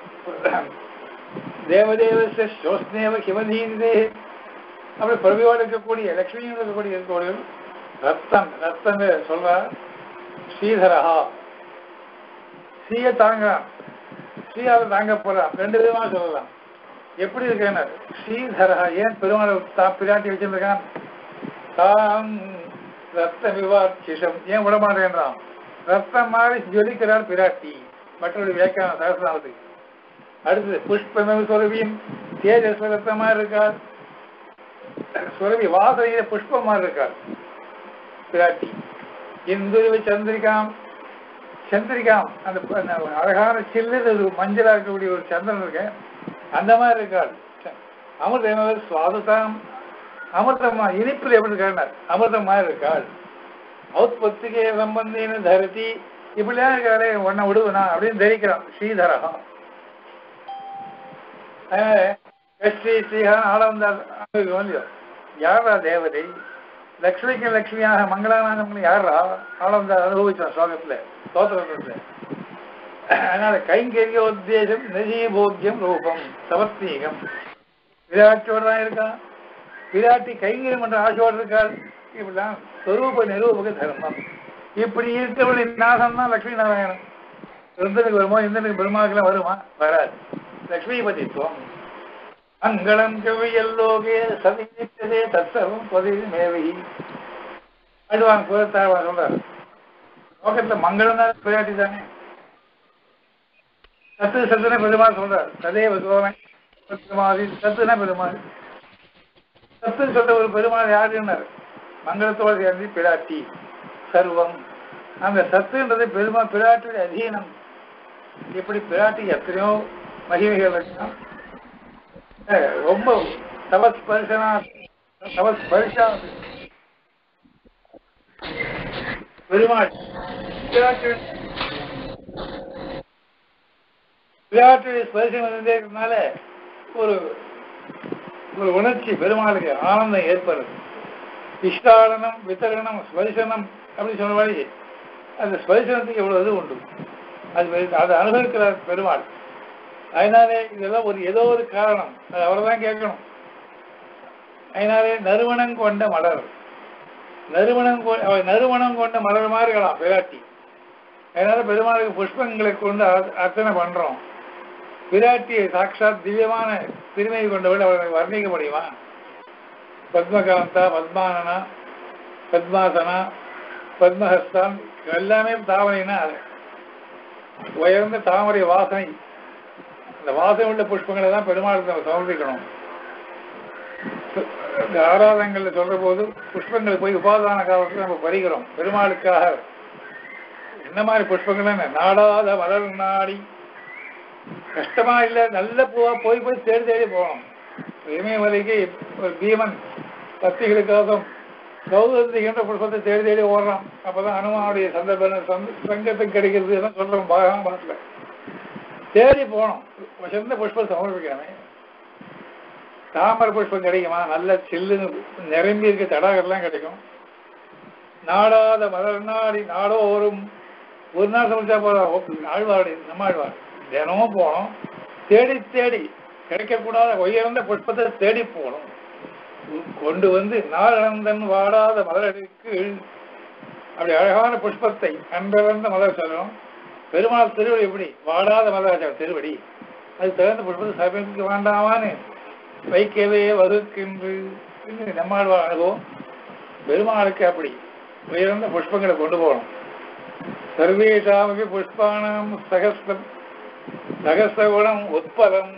தேவதேவ சோஸ்னேவ கிமதீந்தே அப்படி பிரபியோடு இருக்கக்கூடிய லட்சுமியோடு இருக்கக்கூடிய இருக்கக்கூடிய ரத்தம் ரத்தம் சொல்றார் ஸ்ரீதரஹா ஸ்ரீய தாங்கலாம் ஸ்ரீயாவை தாங்க போறான் ரெண்டு விதமா சொல்லலாம் எப்படி இருக்கேன் ஸ்ரீதரா ஏன் பெருமாள் தா பிராட்டி வச்சிருக்கான் தாம் ரத்த விவாட்சிஷம் ஏன் விட மாட்டேன்றான் ரத்தம் மாதிரி ஜொலிக்கிறார் பிராட்டி மற்றொரு வியாக்கியான சகசிரநாமத்துக்கு அடுத்தது புஷ்பமே சுரபியும் தேஜஸ் ரத்தமா இருக்கார் சுரபி வாசனையில புஷ்பமா இருக்கார் பிராட்டி இந்துருவி சந்திரிகாம் சந்திரிகாம் அந்த ப- அந்த அழகான சில்லு ஒரு மஞ்சளா இருக்கக்கூடிய ஒரு சந்திரன் இருக்கு அந்த மாதிரி இருக்காள் அமிர்தம் சுவாததாம் அமிர்தமா இனிப்பில் எப்படி இருக்காள் அமிர்தமா இருக்காள் ஔத்பத்திகே சம்பந்தின்னு தரித்தி இப்படிலாம் இருக்காளே உன்னை விடுவனா அப்படின்னு தரிக்கிறான் ஸ்ரீதரகம் அதனால ஸ்ரீ ஸ்ரீஹான் ஆளவந்தார் இல்லையோ யாரா தேவதை லக்ஷ்மிக்கு லக்ஷ்மியாக மங்களானந்தம் யாரா ஆளவந்தார் அனுபவிச்சான் ஸ்லோகத்துல ஸ்தோத்திரத்துல அதனால கைங்கரிய உத்தேசம் நிஜீபோக்கியம் ரூபம் சமர்த்தீகம் விராட்டோடு தான் இருக்கான் விராட்டி கைங்கரியம் என்ற ஆசையோடு இருக்காள் இப்படிலாம் ஸ்வரூப நிரூபக தர்மம் இப்படி இருக்கவழி நாசம் தான் லட்சுமி நாராயணன் இந்திரனுக்கு வருமோ இந்திரனுக்கு பெருமாளுக்கெல்லாம் வருமா வராது லக்ஷ்மிபதித்துவம் மங்களம் கவியல்லோகே சதித்ததே தத்தவும் பதிவு மேவி அடுவாங்க புறத்தாழ்வா சொல்றாரு லோகத்துல மங்களம் தான் பிராட்டி தானே சத்து சத்துன பெருமாள் சொல்றார் ததேவ சோமை பெருமாள் சத்துனா பெருமாள் சத்துன்னு சொல்ற ஒரு பெருமாள் யாருன்னாரு மங்களத்தோடு சேர்ந்து பிராட்டி சர்வம் அந்த சத்துன்றது பெருமாள் பிராட்டியுடைய அதீனம் இப்படி பிராட்டி எத்தனையோ மகிமைகள் இருக்கலாம் அஹ் ரொம்ப தவஸ்பர்சனா தவஸ்பர்ஷா பெருமாள் பிராட்டி விளையாட்டுடைய ஸ்பரிசம் இருந்தே இருக்கிறதுனால ஒரு ஒரு உணர்ச்சி பெருமாளுக்கு ஆனந்தம் ஏற்படுது இஷ்டாடனம் வித்தரணம் ஸ்பரிசனம் அப்படி சொன்ன வழி அந்த ஸ்பரிசனத்துக்கு எவ்வளவு இது உண்டு அது வெ- அதை அனுபவிக்கிறார் பெருமாள் அதனாலே இதெல்லாம் ஒரு ஏதோ ஒரு காரணம் அது அவரை தான் கேட்கணும் அதனாலே நறுமணம் கொண்ட மலர் நறுமணம் கொ- அவ நறுமணம் கொண்ட மலர் மாதிரி இருக்கலாம் பிராட்டி அதனால பெருமாளுக்கு புஷ்பங்களை கொண்டு அர்- அர்ச்சனை பண்றோம் விராட்டியை சாட்சாத் திவ்யமான திருமையை கொண்டவள் அவரை வர்ணிக்க முடியுமா பத்மகாந்தா பத்மானனா பத்மாசனா பத்மஹஸ்தான் எல்லாமே தாமரைனா உயர்ந்த தாமரை வாசனை அந்த வாசனை உள்ள புஷ்பங்களை தான் பெருமாளுக்கு நம்ம சமர்ப்பிக்கணும் இந்த ஆராதனைகள்ல சொல்ற போது புஷ்பங்களை போய் உபாதான காலத்தில் நம்ம பறிக்கிறோம் பெருமாளுக்காக என்ன மாதிரி புஷ்பங்கள் என்ன நாடாத மலர் நாடி கஷ்டமா இல்ல நல்ல பூவா போய் போய் தேடி தேடி போகணும் இமயமலைக்கு ஒரு பீமன் பக்திகளுக்காக சௌதந்திகின்ற புஷ்பத்தை தேடி தேடி ஓடுறான் அப்பதான் அனுமானுடைய சந்தர்ப்பம் சந்த- சங்கத்துக்கு கிடைக்கிறது எல்லாம் சொல்றோம் பாகத்துல தேடி போனோம் சிறந்த புஷ்பம் சமர்ப்பிக்கணுமே தாமரை புஷ்பம் கிடைக்குமா நல்ல சில்லுன்னு நிரம்பி இருக்க தடாகெல்லாம் கிடைக்கும் நாடாத மலர் நாடி நாடோறும் ஒரு நாள் சமைச்சா போதும் ஆழ்வாருடைய நம்மாழ்வார் தினமும் போகணும் தேடி தேடி கிடைக்கக்கூடாத உயர்ந்த புஷ்பத்தை தேடி போகணும் கொண்டு வந்து நாளந்தன் வாடாத மலருக்கு அப்படி அழகான புஷ்பத்தை அன்பிறந்த மலர் சொல்லணும் பெருமாள் திருவடி எப்படி வாடாத மலர் திருவடி அது தகுந்த புஷ்பத்தை சமர்ப்பிக்க வேண்டாமான்னு வைக்கவே வகுக்கின்று என்று நம்மாழ்வார் அனுபவம் பெருமாளுக்கு அப்படி உயர்ந்த புஷ்பங்களை கொண்டு போகணும் சர்வேஷாமபி புஷ்பாணம் சகஸ்ரம் சகஸ்ரகுணம் உட்பலம்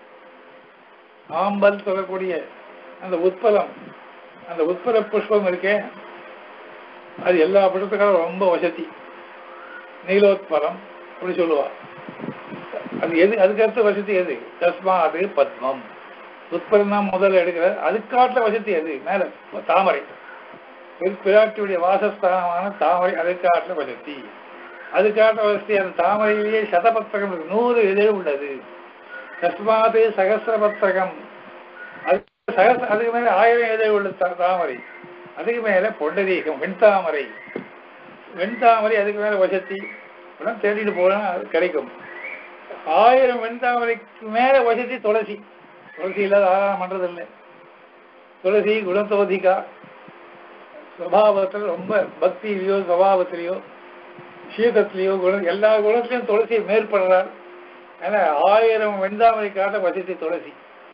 ஆம்பல் சொல்லக்கூடிய அந்த உட்பலம் அந்த உட்பல புஷ்பம் இருக்கே அது எல்லா புஷ்பத்துக்காரும் ரொம்ப வசதி நீலோத்பலம் அப்படி சொல்லுவா அது எது அதுக்கு அடுத்த வசதி எது தஸ்மாது பத்மம் உட்பலம் தான் முதல்ல எடுக்கிற அதுக்காட்டுல வசதி எது மேல தாமரை பிற- பிராட்டியுடைய வாசஸ்தானமான தாமரை அதுக்காட்டுல வசதி அதுக்காட்ட வசதி அந்த தாமரையிலேயே சதபத்திரகம் இருக்கு. நூறு இதழ் உள்ளது தஸ்மாது சகசிரபத்திரகம் அது சகச அதுக்கு மேல ஆயிரம் இதழ் உள்ள தா- தாமரை அதுக்கு மேல பொண்டரீகம் வெண்தாமரை வெண்தாமரை அதுக்கு மேல வசதி உடனே தேடிட்டு போனா அது கிடைக்கும் ஆயிரம் வெண்தாமரைக்கு மேல வசதி துளசி துளசி இல்லாத ஆராதனை பண்றது இல்லை துளசி குணத்தோதிகா சுவாவத்தில் ரொம்ப பக்தியிலையோ சுவாவத்திலேயோ சீதத்திலேயோ குணம் எல்லா குணத்திலையும் துளசி மேற்படுறார் ஏன்னா ஆயிரம் வெண்தாமரை காட்ட வசதி துளசி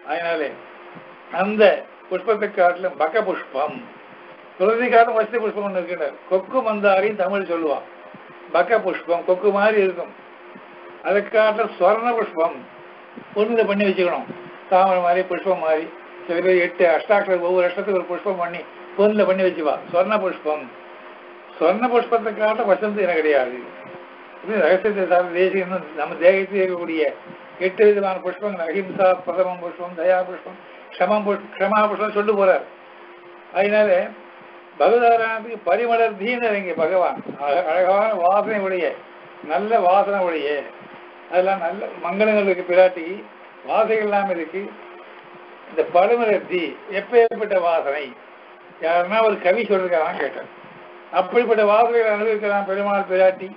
அதனாலே அந்த புஷ்பத்தை காட்டிலும் பக்க புஷ்பம் துளசி காட்டும் வசதி புஷ்பம் ஒன்று இருக்கின்றார் கொக்கு மந்தாரின்னு தமிழ் சொல்லுவான் பக்க புஷ்பம் கொக்கு மாதிரி இருக்கும் அதை காட்டிலும் ஸ்வர்ண புஷ்பம் ஒன்று பண்ணி வச்சுக்கணும் தாமரை மாதிரி புஷ்பம் மாதிரி சில பேர் எட்டு அஷ்டாட்சரம் ஒவ்வொரு அஷ்டத்துக்கு ஒரு புஷ்பம் பண்ணி பொண்ணில் பண்ணி வச்சுவா ஸ்வர்ண புஷ்பம் ஸ்வர்ண புஷ்பத்தை காட்ட வசந்த் எனக்கு கிடையாது இது ரகசியத்தை சார்ந்த தேசியம் நம்ம தேகத்தில் இருக்கக்கூடிய எட்டு விதமான புஷ்பங்கள் அஹிம்சா பிரதமம் புஷ்பம் தயா புஷ்பம் க்ஷமம் புஷ்பம் க்ஷமா புஷ்பம் சொல்லி போறார் அதனால பகவதாராயணத்துக்கு பரிமளர் தீனர் இங்கே பகவான் அழ- அழகான வாசனை உடைய நல்ல வாசனை உடைய அதெல்லாம் நல்ல மங்களங்கள் இருக்கு பிராட்டி வாசைகள் எல்லாம் இருக்கு இந்த பழுமலர் தீ எப்பேற்பட்ட வாசனை யாருன்னா ஒரு கவி சொல்லிருக்காரான்னு கேட்டேன் அப்படிப்பட்ட வாசனைகளை அனுபவிக்கிறான் பெருமாள் பிராட்டி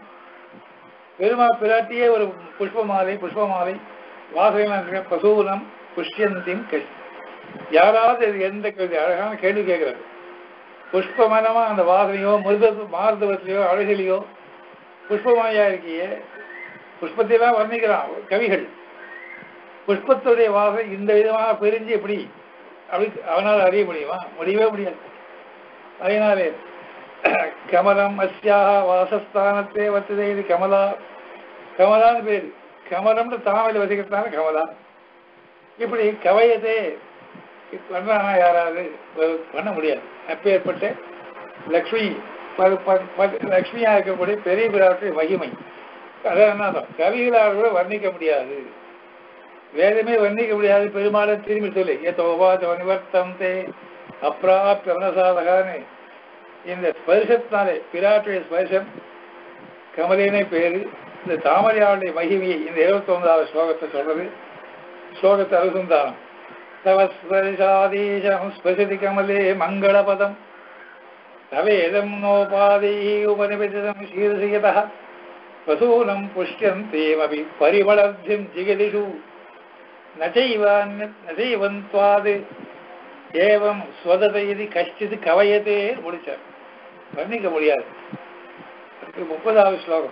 பெருமாள் பிராட்டியே ஒரு புஷ்ப மாலை புஷ்ப மாலை வாசனை பசூலம் புஷ்யந்தின் கஷ் யாராவது இது எந்த கேள்வி அழகான கேள்வி கேட்கிறாரு புஷ்பமனமா அந்த வாசனையோ மிருத மார்தவத்திலையோ அழகிலையோ புஷ்பமாயா இருக்கியே புஷ்பத்தையெல்லாம் வர்ணிக்கிறான் கவிகள் புஷ்பத்துடைய வாசனை இந்த விதமாக பிரிஞ்சு எப்படி அப்படி அவனால் அறிய முடியுமா முடியவே முடியாது அதனாலே கமலம் அஸ்யாக வாசஸ்தானத்தே வத்ததே இது கமலா கமலான்னு பேர் கமலம்னு தாமையில் வசிக்கிறதுனால கமலா இப்படி கவயத்தே பண்ணானா யாராவது ஒரு- பண்ண முடியாது அப்பேற்பட்ட லக்ஷ்மி ப- ப- ப- லக்ஷ்மியா இருக்கக்கூடிய பெரிய பிராட்டுடைய மகிமை அதான் என்ன அர்த்தம்? கவிகளால் கூட வர்ணிக்க முடியாது வேதமே வர்ணிக்க முடியாது பெருமாளை திரும்பி சொல்லி ஏதோபா நிவர்த்தம் தே அப்பிராப்த மனசாதகான்னு இந்த ஸ்பர்சத்தினாலே பிராட்டுடைய ஸ்பர்சம் கமலேனே பேரு இந்த தாமரையாளுடைய மகிமையை இந்த இருபத்தி ஒன்பதாவது ஸ்லோகத்தை சொல்றது ஸ்லோகத்தை அனுசந்தானம் தவ ஸ்பர்சாதீசம் ஸ்பர்சதி கமலே மங்களபதம் தவேதம் நோபாதை உபனிபதிதம் சீர்ஷியதः வசூலம் புஷ்யந்தேமபி பரிமளப்திம் ஜிகதிஷு நச்சைவான் நச்சைவந்த்வாது ஏவம் ஸ்வதத இது கஷ்டிது கவயத்தே முடிச்சார் வர்ணிக்க முடியாது அதுக்கு முப்பதாவது ஸ்லோகம்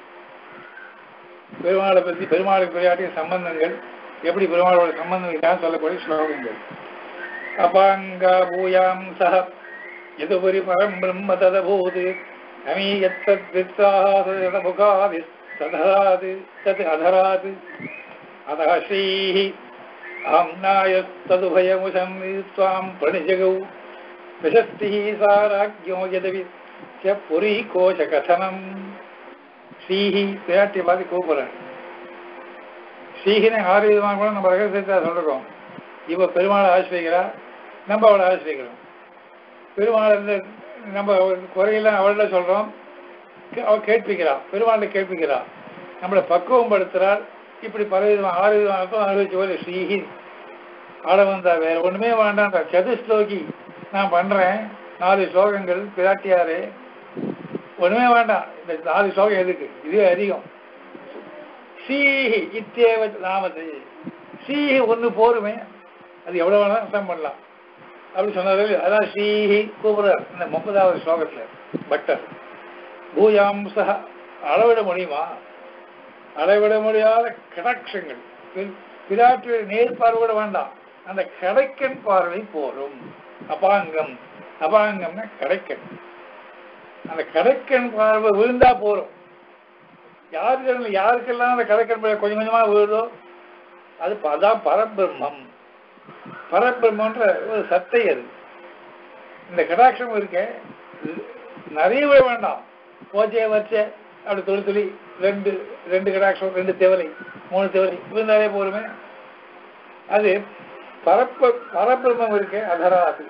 பெருமாளை பற்றி பெருமாளுக்கு பெரியாட்டிய சம்பந்தங்கள் எப்படி பெருமாளோட சம்பந்தம் இருக்கான்னு சொல்லக்கூடிய ஸ்லோகங்கள் அபாங்கா பூயாம் சக எதுபரி பரம் பிரம்ம ததபூது அமீயத்தத்வித்தாஹாது சதராது தத் அதராது அதः श्रीः आम्नायस्तदुभयमुषं त्वां प्रणिजगौ प्रशस्तिः सा राज्ञो यदवि च पुरीकोशकथनम् ஸ்ரீஹி பிராட்டி பார்த்து கூப்பிடுறேன் ஸ்ரீஹினை ஆறு விதமாக கூட நம்ம ரகசியத்தை சொல்லிருக்கோம் இவ பெருமாளை ஆசிரிக்கிறா நம்ம அவளை ஆசிரிக்கிறோம் பெருமாள் இந்த நம்ம குறையெல்லாம் அவள்கிட்ட சொல்றோம் கே- அவ கேட்பிக்கிறா பெருமாளை கேட்பிக்கிறா நம்மளை பக்குவம் படுத்துறாள் இப்படி பல விதமாக ஆறு விதமாக அனுபவிச்சு போல ஸ்ரீஹி ஆட வந்தா வேற ஒண்ணுமே வேண்டாம் சதுஸ்லோகி நான் பண்றேன் நாலு ஸ்லோகங்கள் பிராட்டியாரே ஒண்ணுமே வேண்டாம் இந்த நாலு ஸ்லோகம் எதுக்கு இதுவே அதிகம் சீஹி இத்தேவ நாமது சீஹி ஒண்ணு போருமே அது எவ்வளவு வேணாலும் அர்த்தம் பண்ணலாம் அப்படி சொன்னாரு அதான் ஸ்ரீஹி கூப்பிடுறார் இந்த முப்பதாவது ஸ்லோகத்துல பட்டர் பூயாம்சா அளவிட முடியுமா அளவிட முடியாத கடாட்சங்கள் பி- பிராட்டியுடைய நேர்பார்வை கூட வேண்டாம் அந்த கடைக்கன் பார்வை போரும் அபாங்கம் அபாங்கம்னா கடைக்கன் அந்த கடைக்கன் பார்வை விழுந்தா போறோம் யாருக்கு யாருக்கெல்லாம் அந்த கடைக்கன் பார்வை கொஞ்சம் கொஞ்சமா விழுதோ அது ப- அதான் பரபிரம்மம் பரபிரம்மன்ற ஒரு சத்தை அது இந்த கடாட்சம் இருக்க இது நிறைய விழ வேண்டாம் போச்சே வச்சே அப்படி துளி துளி ரெண்டு ரெண்டு கடாட்சம் ரெண்டு தேவலை மூணு தேவலை விழுந்தாலே போருமே அது பரப்ப பரபிரம்மம் இருக்கு அதராது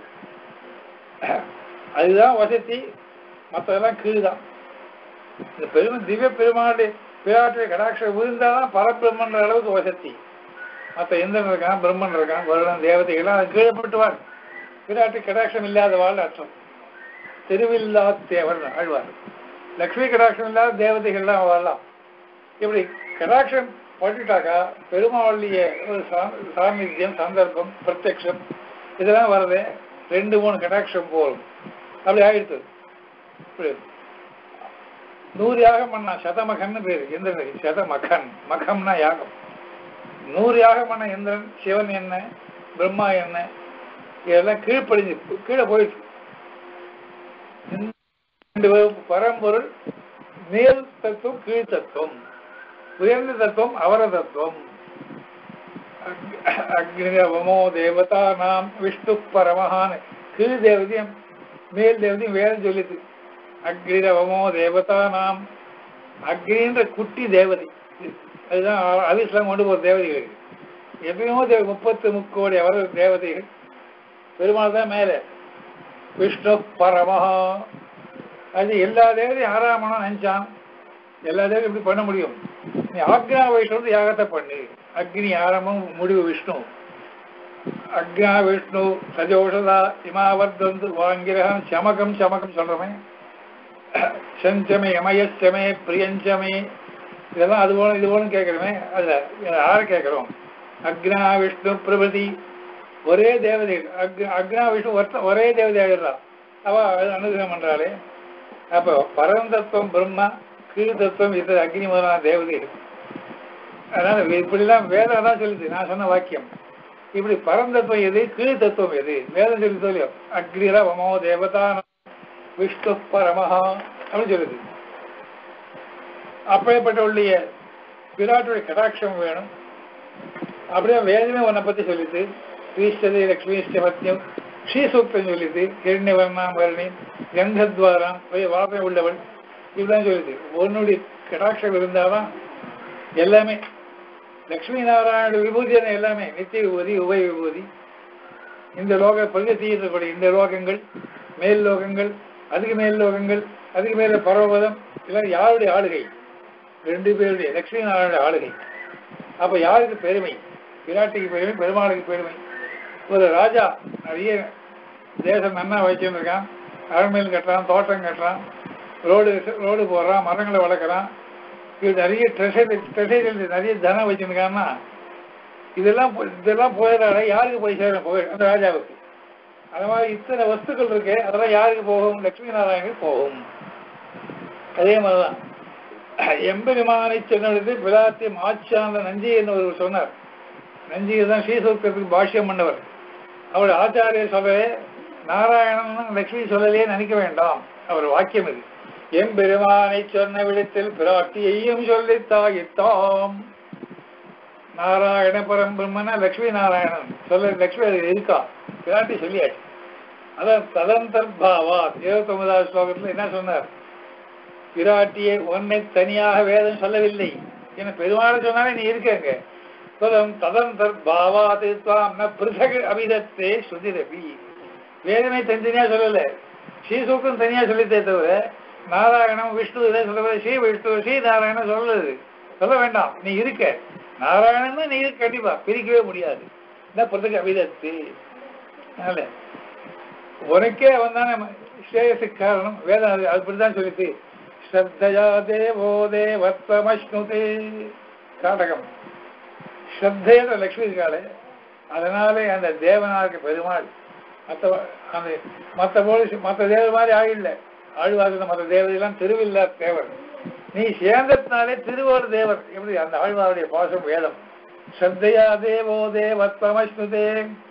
அதுதான் வசதி மற்றதெல்லாம் கீழ்தான் இந்த பெருமை திவ்ய பெருமாளுடைய பிராட்டுடைய கடாட்சம் விழுந்தாதான் பரபிரம்மன்ற அளவுக்கு வசதி மற்ற இந்திரன் இருக்கான் பிரம்மன் இருக்கான் வருடன் தேவதைகள்லாம் அது கீழப்பட்டுவார் பிராட்டி கடாட்சம் இல்லாதவாள் அர்த்தம் திருவில்லா தேவன் ஆழ்வார் லக்ஷ்மி கடாட்சம் இல்லாத தேவதைகள்லாம் வாழலாம் இப்படி கடாட்சம் பட்டுட்டாக்கா பெருமாளுடைய ஒரு சா- சாநித்தியம் சந்தர்ப்பம் பிரத்யக்ஷம் இதெல்லாம் வரதே ரெண்டு மூணு கடாட்சம் போகும் அப்படி ஆயிடுத்து இப்படி நூறு யாகம் பண்ணா சதமகன்னு பேரு இந்திரனுக்கு சதமகன் மகம்னா யாகம் நூறு யாகம் பண்ண இந்திரன் சிவன் என்ன பிரம்மா என்ன இதெல்லாம் கீழ்ப்படிஞ்சு கீழே போயிடுச்சு ரெண்டு வகுப்பு பரம்பொருள் மேல் தத்துவம் கீழ் தத்துவம் உயர்ந்த தத்துவம் அவர தத்துவம் அக்னிரவமோ தேவதா நாம் விஷ்ணு பரமஹான் கீழ் தேவதையும் மேல் தேவதையும் வேதம் சொல்லிது அக்னிரவமோ தேவதா நாம் அக்னின்ற குட்டி தேவதை அதுதான் அலிஸ்லாம் கொண்டு போகிற தேவதைகள் எத்தனையோ தேவ முப்பத்து முக்கோடி அவர தேவதைகள் பெருமாள் தான் மேலே விஷ்ணு பரமஹா அது எல்லா தேவதையும் ஆறாமணும் நினைச்சான் எல்லா தேவதையும் இப்படி பண்ண முடியும் நீ ஆக்னா வைஷ்ணு யாகத்தை பண்ணு அக்னி ஆரம்பம் முடிவு விஷ்ணு அக்னா விஷ்ணு சஜோஷதா இமாவர்தந்து வாங்கிரகம் சமகம் சமகம் சொல்றமே செஞ்சமே அமயச்சமே பிரியஞ்சமே இதெல்லாம் அது போல இது போலும் கேட்கிறோமே அது யாரை கேட்கிறோம் அக்னா விஷ்ணு பிரபதி ஒரே தேவதை அக் அக்னா விஷ்ணு ஒருத்த ஒரே தேவதை ஆகிடுறான் அவ அனுகிரகம் பண்றாளே அப்போ பரந்தத்துவம் பிரம்மா கீழ் தத்துவம் இது அக்னி முதலான தேவதைகள் அதனால இப்படிலாம் வேதம் தான் சொல்லுது நான் சொன்ன வாக்கியம் இப்படி பரந்தத்துவம் எது கீழ் தத்துவம் எது வேதம் சொல்லி சொல்லியோ அக்னிர வமோ தேவதா விஷ்ணு பரமஹா அப்படின்னு சொல்லுது அப்படியேப்பட்டவளுடைய விராட்டுடைய கடாட்சம் வேணும் அப்படியே வேதமே உன்னை பத்தி சொல்லிட்டு ஸ்ரீஸ்டதி லக்ஷ்மீஷ்ட பத்யம் ஸ்ரீசூக்தம் சொல்லிட்டு கிரண்யவர்ணாம் வரணி கந்தத்வாரம் வாபை உள்ளவள் இப்படிலாம் சொல்லுது உன்னுடைய கடாட்சம் இருந்தாதான் எல்லாமே லக்ஷ்மி நாராயண விபூதி எல்லாமே நித்திய விபூதி உபய விபூதி இந்த லோக பிரகதி இருக்கக்கூடிய இந்த லோகங்கள் மேல் லோகங்கள் அதுக்கு மேல் லோகங்கள் அதுக்கு மேல பரவதம் இதெல்லாம் யாருடைய ஆளுகை ரெண்டு பேருடைய லக்ஷ்மி நாராயண ஆளுகை அப்ப யாருக்கு பெருமை விராட்டிக்கு பெருமை பெருமாளுக்கு பெருமை ஒரு ராஜா நிறைய தேசம் நன்னா வச்சுருக்கான் அரண்மையில் கட்டுறான் தோட்டம் கட்டுறான் ரோடு ரோடு போடுறான் மரங்களை வளர்க்குறான் இது நிறைய ட்ரெஷரி ட்ரெஷரி நிறைய தனம் வச்சுருக்கான்னா இதெல்லாம் போ- இதெல்லாம் போயிடாத யாருக்கு போய் சேரும் போய் அந்த ராஜாவுக்கு அது மாதிரி இத்தனை வஸ்துக்கள் இருக்கு அதெல்லாம் யாருக்கு போகும் லட்சுமி நாராயணுக்கு போகும் அதே மாதிரிதான் எம்பெருமானை சொன்னது விளாத்தி மாச்சாந்த நஞ்சி என்று ஒரு சொன்னார் நஞ்சியை தான் ஸ்ரீசூத்திரத்துக்கு பாஷ்யம் பண்ணவர் அவர் ஆச்சாரியர் சொல்லவே நாராயணன் லட்சுமி சொல்லலையே நினைக்க வேண்டாம் அவர் வாக்கியம் இது எம்பெருமானை சொன்ன விடத்தில் பிராட்டியையும் சொல்லித்தாயித்தாம் நாராயண பரம்பிரம்மன லட்சுமி நாராயணன் சொல்ல லட்சுமி அது இருக்கா பிராட்டி சொல்லியாச்சு அதான் ததந்தர்பாவா இருபத்தி ஒன்பதாவது ஸ்லோகத்துல என்ன சொன்னார் பிராட்டியை உன்னை தனியாக வேதம் சொல்லவில்லை என பெருமாளை சொன்னாலே நீ இருக்கங்க ததம் ததந்தர்பாவாது துவாம் ந பிருதக அபிதத்தே ஸ்ருதிரபி வேதமே தனித்தனியா சொல்லல ஸ்ரீசூக்கம் தனியா சொல்லித்தே தவிர நாராயணம் விஷ்ணு இதை சொல்ல ஸ்ரீ விஷ்ணு ஸ்ரீ நாராயணம் சொல்லுது சொல்ல வேண்டாம் நீ இருக்க நாராயணன் நீ இருக்க கண்டிப்பா பிரிக்கவே முடியாது என்ன பிறகு அபிதத்து அதனால உனக்கே அவன் தானே ஸ்ரேயஸுக்கு காரணம் வேதம் அது அப்படிதான் சொல்லிட்டு ஸ்ரத்தையா தேவோ தேவத்வமஷ்ணுதே காடகம் ஸ்ரத்தைன்ற லக்ஷ்மி இருக்காளே அதனாலே அந்த தேவனாருக்கு பெருமாள் மற்ற அந்த மற்ற போல மற்ற தேவர் மாதிரி ஆகிடல ஆழ்வார்ந்த மற்ற தேவதையெல்லாம் திருவில்லா தேவர் நீ சேர்ந்ததுனாலே திருவோர் தேவர் எப்படி அந்த ஆழ்வாருடைய பாசம் வேதம் ஸ்ரத்தையா தேவோ தேவத்வமஷ்ணுதே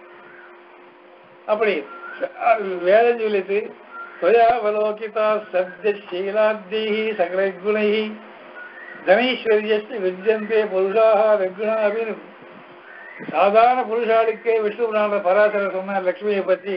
அப்படி வேதம் சொல்லிட்டு त्वयावलोकिता सद्यशीलाद्यैः सकलैर्गुणैः தனீஸ்வரியஸ்து வித்யந்தே புருஷாக வெகுணாபி சாதாரண புருஷாளுக்கே விஷ்ணு புராண பராசர சொன்ன லக்ஷ்மியை பற்றி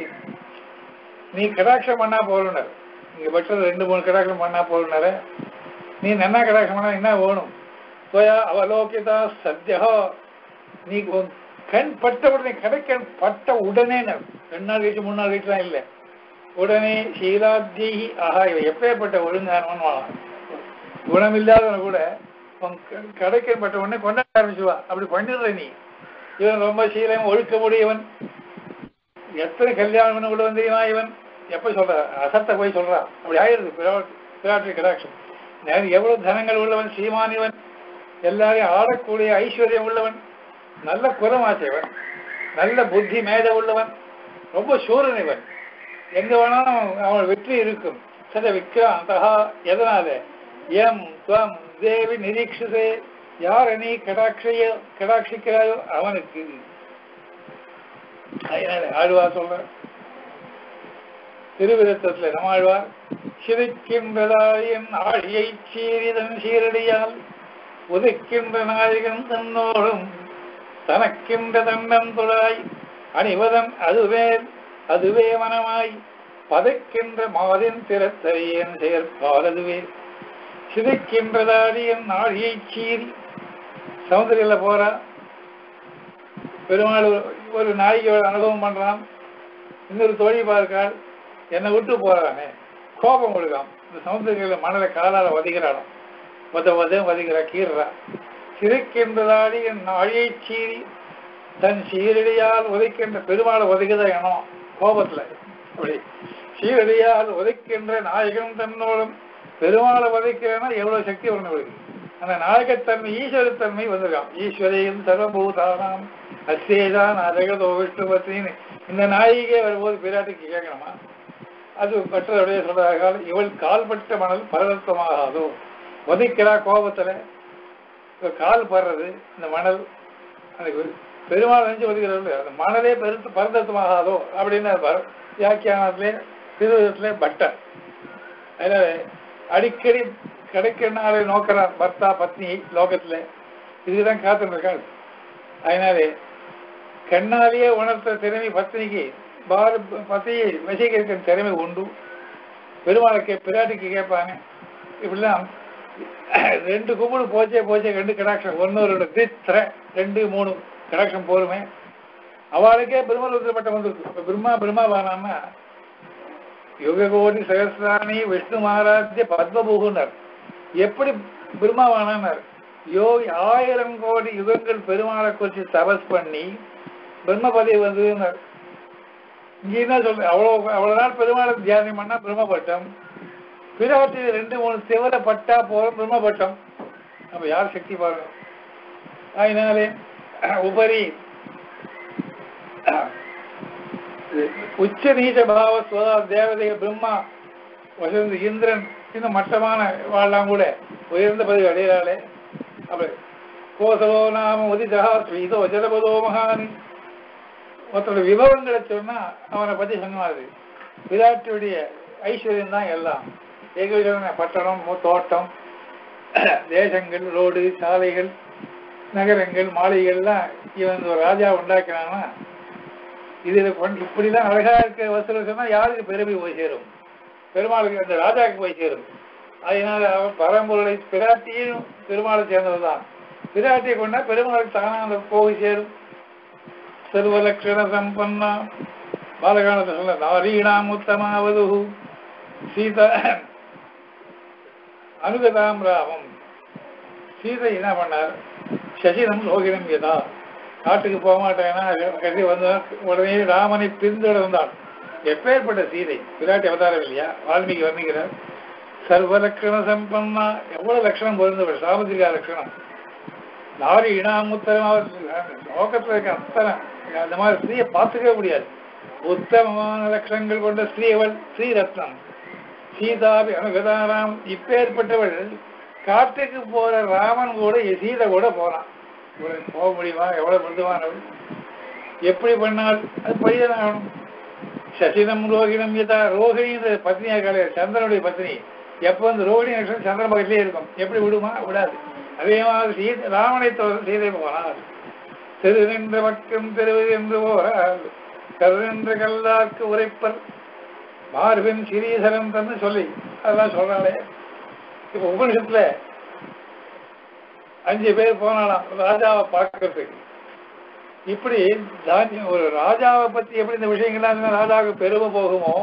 நீ கடாட்சம் பண்ணா போறனர் நீங்க பட்சம் ரெண்டு மூணு கடாட்சம் பண்ணா போறனர் நீ நன்னா கடாட்சம் பண்ணா என்ன வேணும் துவயா அவலோகிதா சத்யா நீ உன் கண் பட்ட உடனே கடைக்கண் பட்ட உடனே ரெண்டு நாள் கழிச்சு மூணு நாள் கழிச்சுலாம் இல்லை உடனே சீலாத்தியி ஆஹா இவன் எப்பேற்பட்ட ஒழுங்கானவன் குணமில்லாதவன் கூட உன் க- கடைக்கன் பட்ட உடனே கொண்டாட ஆரம்பிச்சுவா அப்படி பண்ணிடுற நீ இவன் ரொம்ப சீலம் ஒழுக்க முடியவன் எத்தனை கல்யாணம் பண்ண கூட தெரியுமா இவன் எப்ப சொல்ற அசத்தை போய் சொல்றான் அப்படி ஆயிடுது பிராட்- பிராட்டி கடாட்சம் நேரம் எவ்வளவு தனங்கள் உள்ளவன் சீமான் இவன் எல்லாரையும் ஆடக்கூடிய ஐஸ்வர்யம் உள்ளவன் நல்ல குரமாச்சவன் நல்ல புத்தி மேத உள்ளவன் ரொம்ப சூரன் இவன் எங்க வேணாலும் அவன் அவன் வெற்றி இருக்கும் சத விக்ராந்தா எதனால எம் துவம் தேவி நிரீட்சிதே யார் நீ கடாட்சிய கடாட்சிக்கிறாயோ அவனுக்கு அதனால ஆழ்வார் சொல்ற திருவிருத்தத்துல நம்மாழ்வார் சிரிக்கின்றதாயின் ஆழியை சீரிதன் சீரடியால் உதிக்கின்ற நாயகன் தன்னோடும் தனக்கின்ற தன்னன் துழாய் அணிவதன் அதுவே அதுவே மனமாய் பதைக்கின்ற மாதின் திறத்தறியன் செயற்பாலதுவே சிதைக்கின்றதாடியன் நாழியை சீறி சமுதிரில போறா பெருமாள் ஒரு- ஒரு நாய்க்கு அனுபவம் பண்றான் இன்னொரு தோழி பார்க்காள் என்னை விட்டு போறானே கோபம் கொடுக்காம் இந்த சமுதிரில மணலை காலால வதிக்கிறாளாம் வத வத வதிக்கிற கீறா சிரிக்கின்றதாடி என் நாழியை சீறி தன் சீரடியால் உதைக்கின்ற பெருமாளை உதைக்குதா எண்ணம் கோபத்துல அப்படி சீரடியால் உதைக்கின்ற நாயகன் தன்னோடும் பெருமாளை உதைக்கிறேன்னா எவ்வளவு சக்தி அவனுக்கு அந்த நாயகத்தன்மை ஈஸ்வரத்தன்மை வந்திருக்கான் ஈஸ்வரையும் சர்வபூதானாம் அசேதான் அழகதோ விஷ்ணுபத்தின்னு இந்த நாயிகே வரும்போது பிராட்டிக்கு கேட்கணுமா அது மற்றவருடைய சொல்றார்கள் இவள் கால்பட்ட மணல் பரதத்துவமாகாதோ வதிக்கிறா கோபத்துல இவ கால் படுறது இந்த மணல் அந்த பெருமாள் நெஞ்சு வதிக்கிறது அந்த மணலே பெருத்து பரதத்துவமாகாதோ அப்படின்னு பர- வியாக்கியானத்திலே திருவிதத்திலே பட்டர் அதனால அடிக்கடி கிடைக்கிறனால நோக்கிறார் பர்த்தா பத்னி லோகத்துல இதுதான் காத்துட்டு இருக்காள் அதனாலே கண்ணாலேயே உணர்த்த திறமை பத்னிக்கு பார பத்தியை வசீகரிக்கிற திறமை உண்டு பெருமாளுக்கு பிராட்டிக்கு கேட்பாங்க இப்படிலாம் ரெண்டு கும்பிடு போச்சே போச்சே ரெண்டு கடாட்சம் ஒன்னு ரெண்டு தித்ர ரெண்டு மூணு கடாட்சம் போருமே அவளுக்கே பெருமாள் பட்டம் வந்திருக்கு இப்ப பிரம்மா பிரம்மா பானான்னா யுக கோடி சகசிராணி விஷ்ணு மகாராஜ்ய பத்மபூகுனர் எப்படி பிரம்மாவானார் யோகி ஆயிரம் கோடி யுகங்கள் பெருமாளை குறித்து தபஸ் பண்ணி பிரம்ம பதவி வந்ததுன்னார் இங்க என்ன சொல்ற அவ்வளவு அவ்வளவு நாள் பெருமாளை தியானம் பண்ணா பிரம்மபட்டம் பிராட்டி ரெண்டு மூணு சிவர பட்டா போற பிரம்மபட்டம் அப்ப யார் சக்தி பாருங்க அதனாலே உபரி உச்ச நீச்ச பாவ ஸ்வதா தேவதைகள் பிரம்மா வசந்து இந்திரன் இன்னும் மட்டமான வாழலாம் கூட உயர்ந்த பதவி அடையிறாளே அப்படி கோசலோ நாம உதிதா ஸ்வீதோ ஜலபதோ மகானி ஒருத்தரோட விபவங்களை சொன்னா அவனை பத்தி சொன்னாரு விராட்டியுடைய ஐஸ்வர்யம் தான் எல்லாம் ஏகவிதமான பட்டணம் மு- தோட்டம் தேசங்கள் ரோடு சாலைகள் நகரங்கள் மாளிகைகள்லாம் இவன் ஒரு ராஜா உண்டாக்கினான்னா இதுல கொண்டு இப்படிலாம் அழகா இருக்க வசூல் சொன்னா யாருக்கு பெருமை போய் சேரும் பெருமாளுக்கு அந்த ராஜாவுக்கு போய் சேரும் அதனால அவன் பரம்பொருளை பிராட்டியும் பெருமாளை சேர்ந்ததுதான் பிராட்டியை கொண்டா பெருமாளுக்கு தானா அந்த போய் சேரும் சர்வலக்ஷண சம்பன்னா பாலகாலத்தை சொல்ல நாரீணாம் உத்தமாவது சீதா அனுகதாம் ராமம் சீதை என்ன பண்ணார் சசினம் லோகினம் யதா காட்டுக்கு போக மாட்டேன்னா கருதி வந்தார் உடனே ராமனை பின்தொடர்ந்தாள் எப்பேற்பட்ட சீதை விராட்டி அவதாரம் இல்லையா வால்மீகி வர்ணிக்கிறார் சர்வ லட்சண சம்பன்னா எவ்வளவு லட்சணம் பொருந்தவர் சாமுதிரிகா லட்சணம் நாரி இனாமுத்தரம் அவர் லோகத்துல இருக்க அத்தனை அந்த மாதிரி ஸ்திரீயை பார்த்துக்கவே முடியாது உத்தமமான லட்சணங்கள் கொண்ட ஸ்ரீ அவள் ஸ்ரீரத்னம் சீதாபி அனுகதாராம் இப்பேற்பட்டவள் காட்டுக்கு போற ராமன் கூட சீதை கூட போறான் இவளுக்கு போக முடியுமா எவ்வளவு மிருதுவானவள் எப்படி பண்ணால் அது பையன் ஆகணும் சசினம் ரோகிணம் யதா ரோகிணி பத்னியா கிடையாது சந்திரனுடைய பத்னி எப்போ வந்து ரோகிணி நட்சத்திரம் சந்திர பக்கத்திலே இருக்கும் எப்படி விடுமா விடாது அதே மாதிரி சீதை ராமனை தவிர சீதை போனார் திருநின்ற பக்கம் தெருவு என்று போறார் கருநின்ற கல்லார்க்கு உரைப்பர் மார்பின் சிறீசரம் தந்து சொல்லி அதெல்லாம் சொல்றாளே இப்ப உபனிஷத்துல அஞ்சு பேர் போனாலாம் ராஜாவை பார்க்கறதுக்கு இப்படி தானியம் ஒரு ராஜாவை பத்தி எப்படி இந்த விஷயங்கள்லாம் இருந்தா ராஜாவுக்கு பெருமை போகுமோ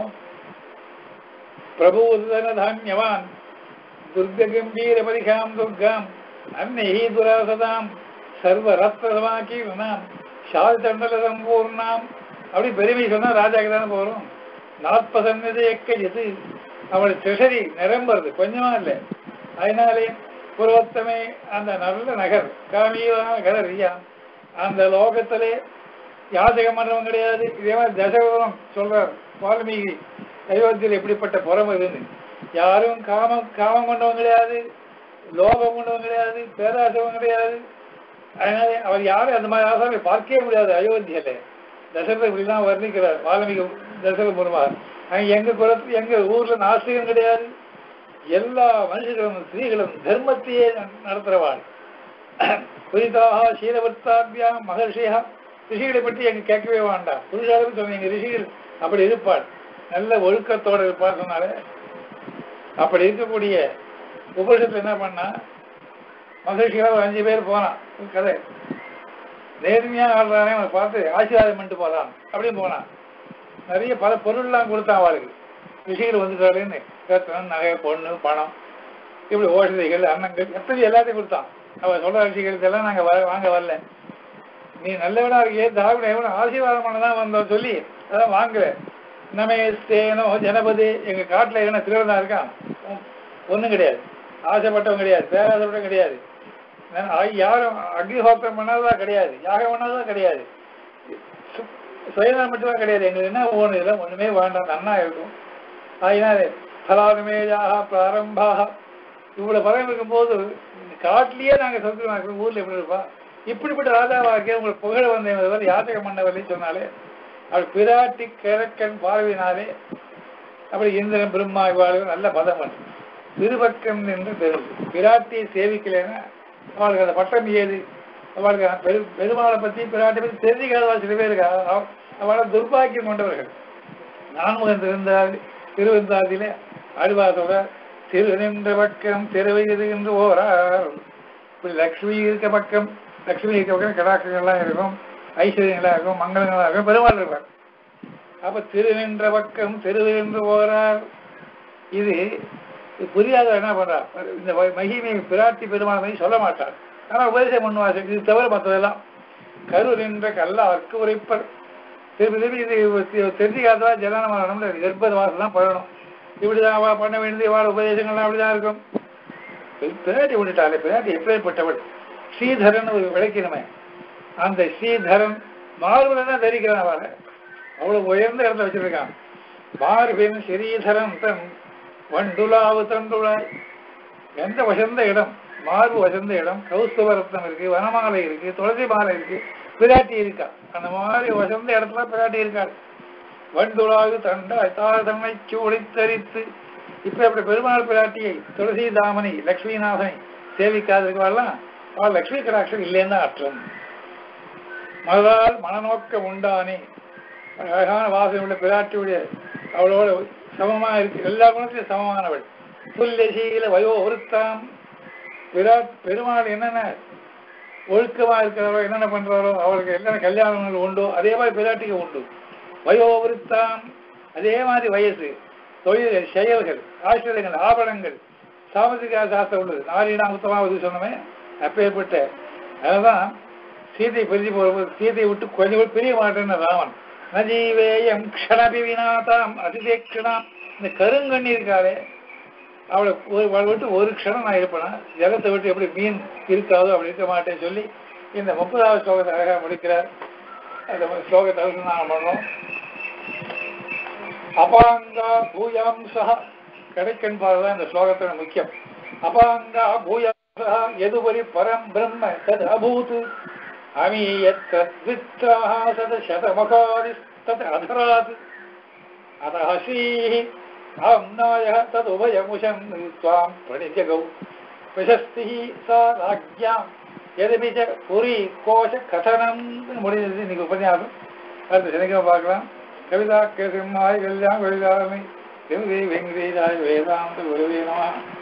பிரபுதன தானியவான் துர்க கம்பீர பரிகாம் துர்காம் அன்னைஹி துராசதாம் சர்வ ரத்னமாக்கீர்ணாம் ஷால் தண்டல சம்பூர்ணாம் அப்படி பெருமை சொன்னா ராஜாக்கு தானே போறோம் நாற்பது எக்க எது அவள் ட்ரெஷரி நிரம்புறது கொஞ்சமா இல்லை அதனாலே புரோத்தமே அந்த நல்ல நகர் காமியான கதர் ஐயா அந்த லோகத்திலே யாதகம் பண்றவன் கிடையாது இதே மாதிரி தசகரம் சொல்றார் வால்மீகி அயோத்தியில் எப்படிப்பட்ட புறம் இதுன்னு யாரும் காமம் காமம் கொண்டவன் கிடையாது லோகம் கொண்டவன் கிடையாது பேராசவன் கிடையாது அதனால அவர் யாரும் அந்த மாதிரி ஆசாமி பார்க்கவே முடியாது அயோத்தியில தசரத இப்படிலாம் வர்ணிக்கிறார் வால்மீகி தசரத மூலமாக அங்க எங்க குலத்து எங்க ஊர்ல நாஸ்திகம் கிடையாது எல்லா மனுஷர்களும் ஸ்திரீகளும் தர்மத்தையே ந- நடத்துறவாள் புரிதாக சீலவர்த்தாபியா மகர்ஷியா ரிஷிகளை பற்றி எங்க கேட்கவே வேண்டாம் புருஷாலும் சொன்னீங்க ரிஷிகள் அப்படி இருப்பாள் நல்ல ஒழுக்கத்தோட இருப்பாள் சொன்னாலே அப்படி இருக்கக்கூடிய உபனிஷத்துல என்ன பண்ணா மகர்ஷிகளா ஒரு அஞ்சு பேர் போனான் ஒரு கதை நேர்மையா ஆடுறானே அவனை பார்த்து ஆசீர்வாதம் பண்ணிட்டு போறான் அப்படின்னு போனான் நிறைய பல பொருள்லாம் கொடுத்தான் அவளுக்கு ரிஷிகள் வந்துட்டாருன்னு ரத்தனம் நகை பொண்ணு பணம் இப்படி ஓஷதிகள் அன்னங்கள் எத்தனை எல்லாத்தையும் கொடுத்தான் அவன் சொல்ற ரிஷிகளுக்கு எல்லாம் நாங்க வர வாங்க வரல நீ நல்லவனா இருக்கியே திராவிட எவனும் ஆசீர்வாதம் பண்ணதான் வந்தோம் சொல்லி அதான் வாங்கல நம்ம ஸ்தேனோ ஜனபதி எங்க காட்டுல என்ன திருவிழா இருக்கான் ஒண்ணும் கிடையாது ஆசைப்பட்டவன் கிடையாது பேராசைப்பட்டவன் கிடையாது நான் ஆ- யாரும் அக்னிஹோத்திரம் பண்ணாததா கிடையாது யாகம் பண்ணாததா கிடையாது சு- சுயநலம் மட்டும்தான் கிடையாது எங்களுக்கு என்ன ஒண்ணு இல்லை ஒண்ணுமே வேண்டாம் நன்னா இருக்கும் அதனால பலானுமேஜாக பிராரம்பாக இவ்வளவு பலம் இருக்கும்போது இந்த காட்டிலேயே நாங்க சௌக்கியமா இருக்கிறோம் ஊர்ல எப்படி இருப்பா இப்படிப்பட்ட ராஜாவாக்கிய உங்களுக்கு புகழ வந்தவர் யாத்திரை மன்னவர்னு சொன்னாலே அவள் பிராட்டி கிழக்கன் பார்வையினாலே அப்படி இந்திரன் பிரம்மா இவ்வாறு நல்ல பதம் திருபக்கம் என்று பெரும் பிராட்டியை சேவிக்கலைன்னா அவளுக்கு அந்த பட்டம் ஏது அவளுக்கு அந்த பெரு பெருமாளை பத்தி பிராட்டி பத்தி தெரிஞ்சுக்காதவா சில பேர் இருக்கா அவ- அவளை துர்பாக்கியம் கொண்டவர்கள் நான்முகன் திருந்தாதி திருவந்தாதியிலே ஆழ்வாசோட திரு நின்ற பக்கம் திருவயது என்று ஓரார் இப்படி லக்ஷ்மி இருக்க பக்கம் லக்ஷ்மி இருக்க பக்கம் கடாக்கங்கள்லாம் இருக்கும் ஐஸ்வர்யங்களா இருக்கும் மங்களங்களா இருக்கும் பெருமாள் இருப்பார் அப்ப திரு நின்ற பக்கம் திரு என்று ஓரார் இது இது புரியாத என்ன பண்றா இந்த வ- மகிமை பிராட்டி பெருமாள் மாதிரி சொல்ல மாட்டார் ஆனா உபதேசம் பண்ணுவார் இது தவிர மற்றதெல்லாம் கரு நின்ற கல்லார்க்கு உரைப்பர் திருப்பி திருப்பி இது தெரிஞ்சுக்காதவா ஜனன மரணம்ல கர்ப்பத வாசம் தான் பண்ணணும் இப்படிதான் அவ பண்ண வேண்டியது வாழ உபதேசங்கள்லாம் அப்படிதான் இருக்கும் பிராட்டி விட்டுட்டாலே பிராட்டி எப்பேற்பட்டவள் ஸ்ரீதரன் ஒரு விளக்கினமே அந்த ஸ்ரீதரன் மார்புல தான் தரிக்கிறான் அவளை அவ்வளவு உயர்ந்த இடத்துல வச்சிருக்கான் மார்பின் ஸ்ரீதரன் தன் வண்டுலாவு தண்டுளாய் எந்த வசந்த இடம் மார்பு வசந்த இடம் கௌஸ்தவ ரத்னம் இருக்கு வனமாலை இருக்கு துளசி மாலை இருக்கு பிராட்டி இருக்கா அந்த மாதிரி வசந்த இடத்துல பிராட்டி இருக்காள் வண்டுலாகு தண்டாய் தாழ் தன்னை சூழித்தரித்து இப்ப அப்படி பெருமாள் பிராட்டியை துளசி தாமனை லக்ஷ்மிநாதனை சேவிக்காதிருக்கவாள்லாம் அவள் லக்ஷ்மி கடாட்சம் இல்லைன்னு தான் அர்த்தம் மனதால் மனநோக்கம் உண்டானே அழகான வாசனை உள்ள பிராட்டியுடைய அவளோட சமமா இருக்கு எல்லா குணத்திலும் சமமானவள் புல்லசீல வயோ ஒருத்தாம் விராட் பெருமாள் என்னென்ன ஒழுக்கமா இருக்கிறாரோ என்னென்ன பண்றாரோ அவளுக்கு என்னென்ன கல்யாணங்கள் உண்டோ அதே மாதிரி பிராட்டிக்கு உண்டு வயோ ஒருத்தாம் அதே மாதிரி வயசு தொழில்கள் செயல்கள் ஆசிரியர்கள் ஆபரணங்கள் சாமசிக சாஸ்திரம் உள்ளது நாரீனா உத்தமாவது சொன்னமே அப்பேற்பட்ட அதுதான் சீதை பிரிஞ்சு போகும்போது சீதையை விட்டு கொஞ்சம் கூட பிரிய மாட்டேன்னு ராமன் நஜீவேயம் க்ஷணபி வினாதாம் அதிதேக்ஷணாம் இந்த கருங்கண்ணி இருக்காளே அவளை ஒரு அவளை விட்டு ஒரு க்ஷணம் நான் இருப்பேனா ஜலத்தை விட்டு எப்படி மீன் இருக்காதோ அப்படி இருக்க மாட்டேன்னு சொல்லி இந்த முப்பதாவது ஸ்லோகத்தை அழகாக முடிக்கிறார் அந்த ஸ்லோகத்தை நாங்கள் பண்ணோம் அபாங்கா பூயாம்சா கடைக்கண் பார்வை இந்த ஸ்லோகத்தோட முக்கியம் அபாங்கா பூயாம்சா எதுபரி பரம் பிரம்ம தத் அபூத் அமீயத்வித்ராः சத சதமகாதிஸ்தத் அதராத் अतः श्रीः आम्नायः तदुभयमुशं त्वां प्रणिजगौ प्रशस्तिः सा राज्ञां यदपि च पुरी கோஷ கதனம் முடிஞ்சது இன்னைக்கு உபன்யாசம் அடுத்த சனிக்கிழமை பார்க்கலாம் கவிதா கேசிம்மாய் கல்யாண கவிதாமை வெங்கடேஷாய் வேதாந்த குருவே நம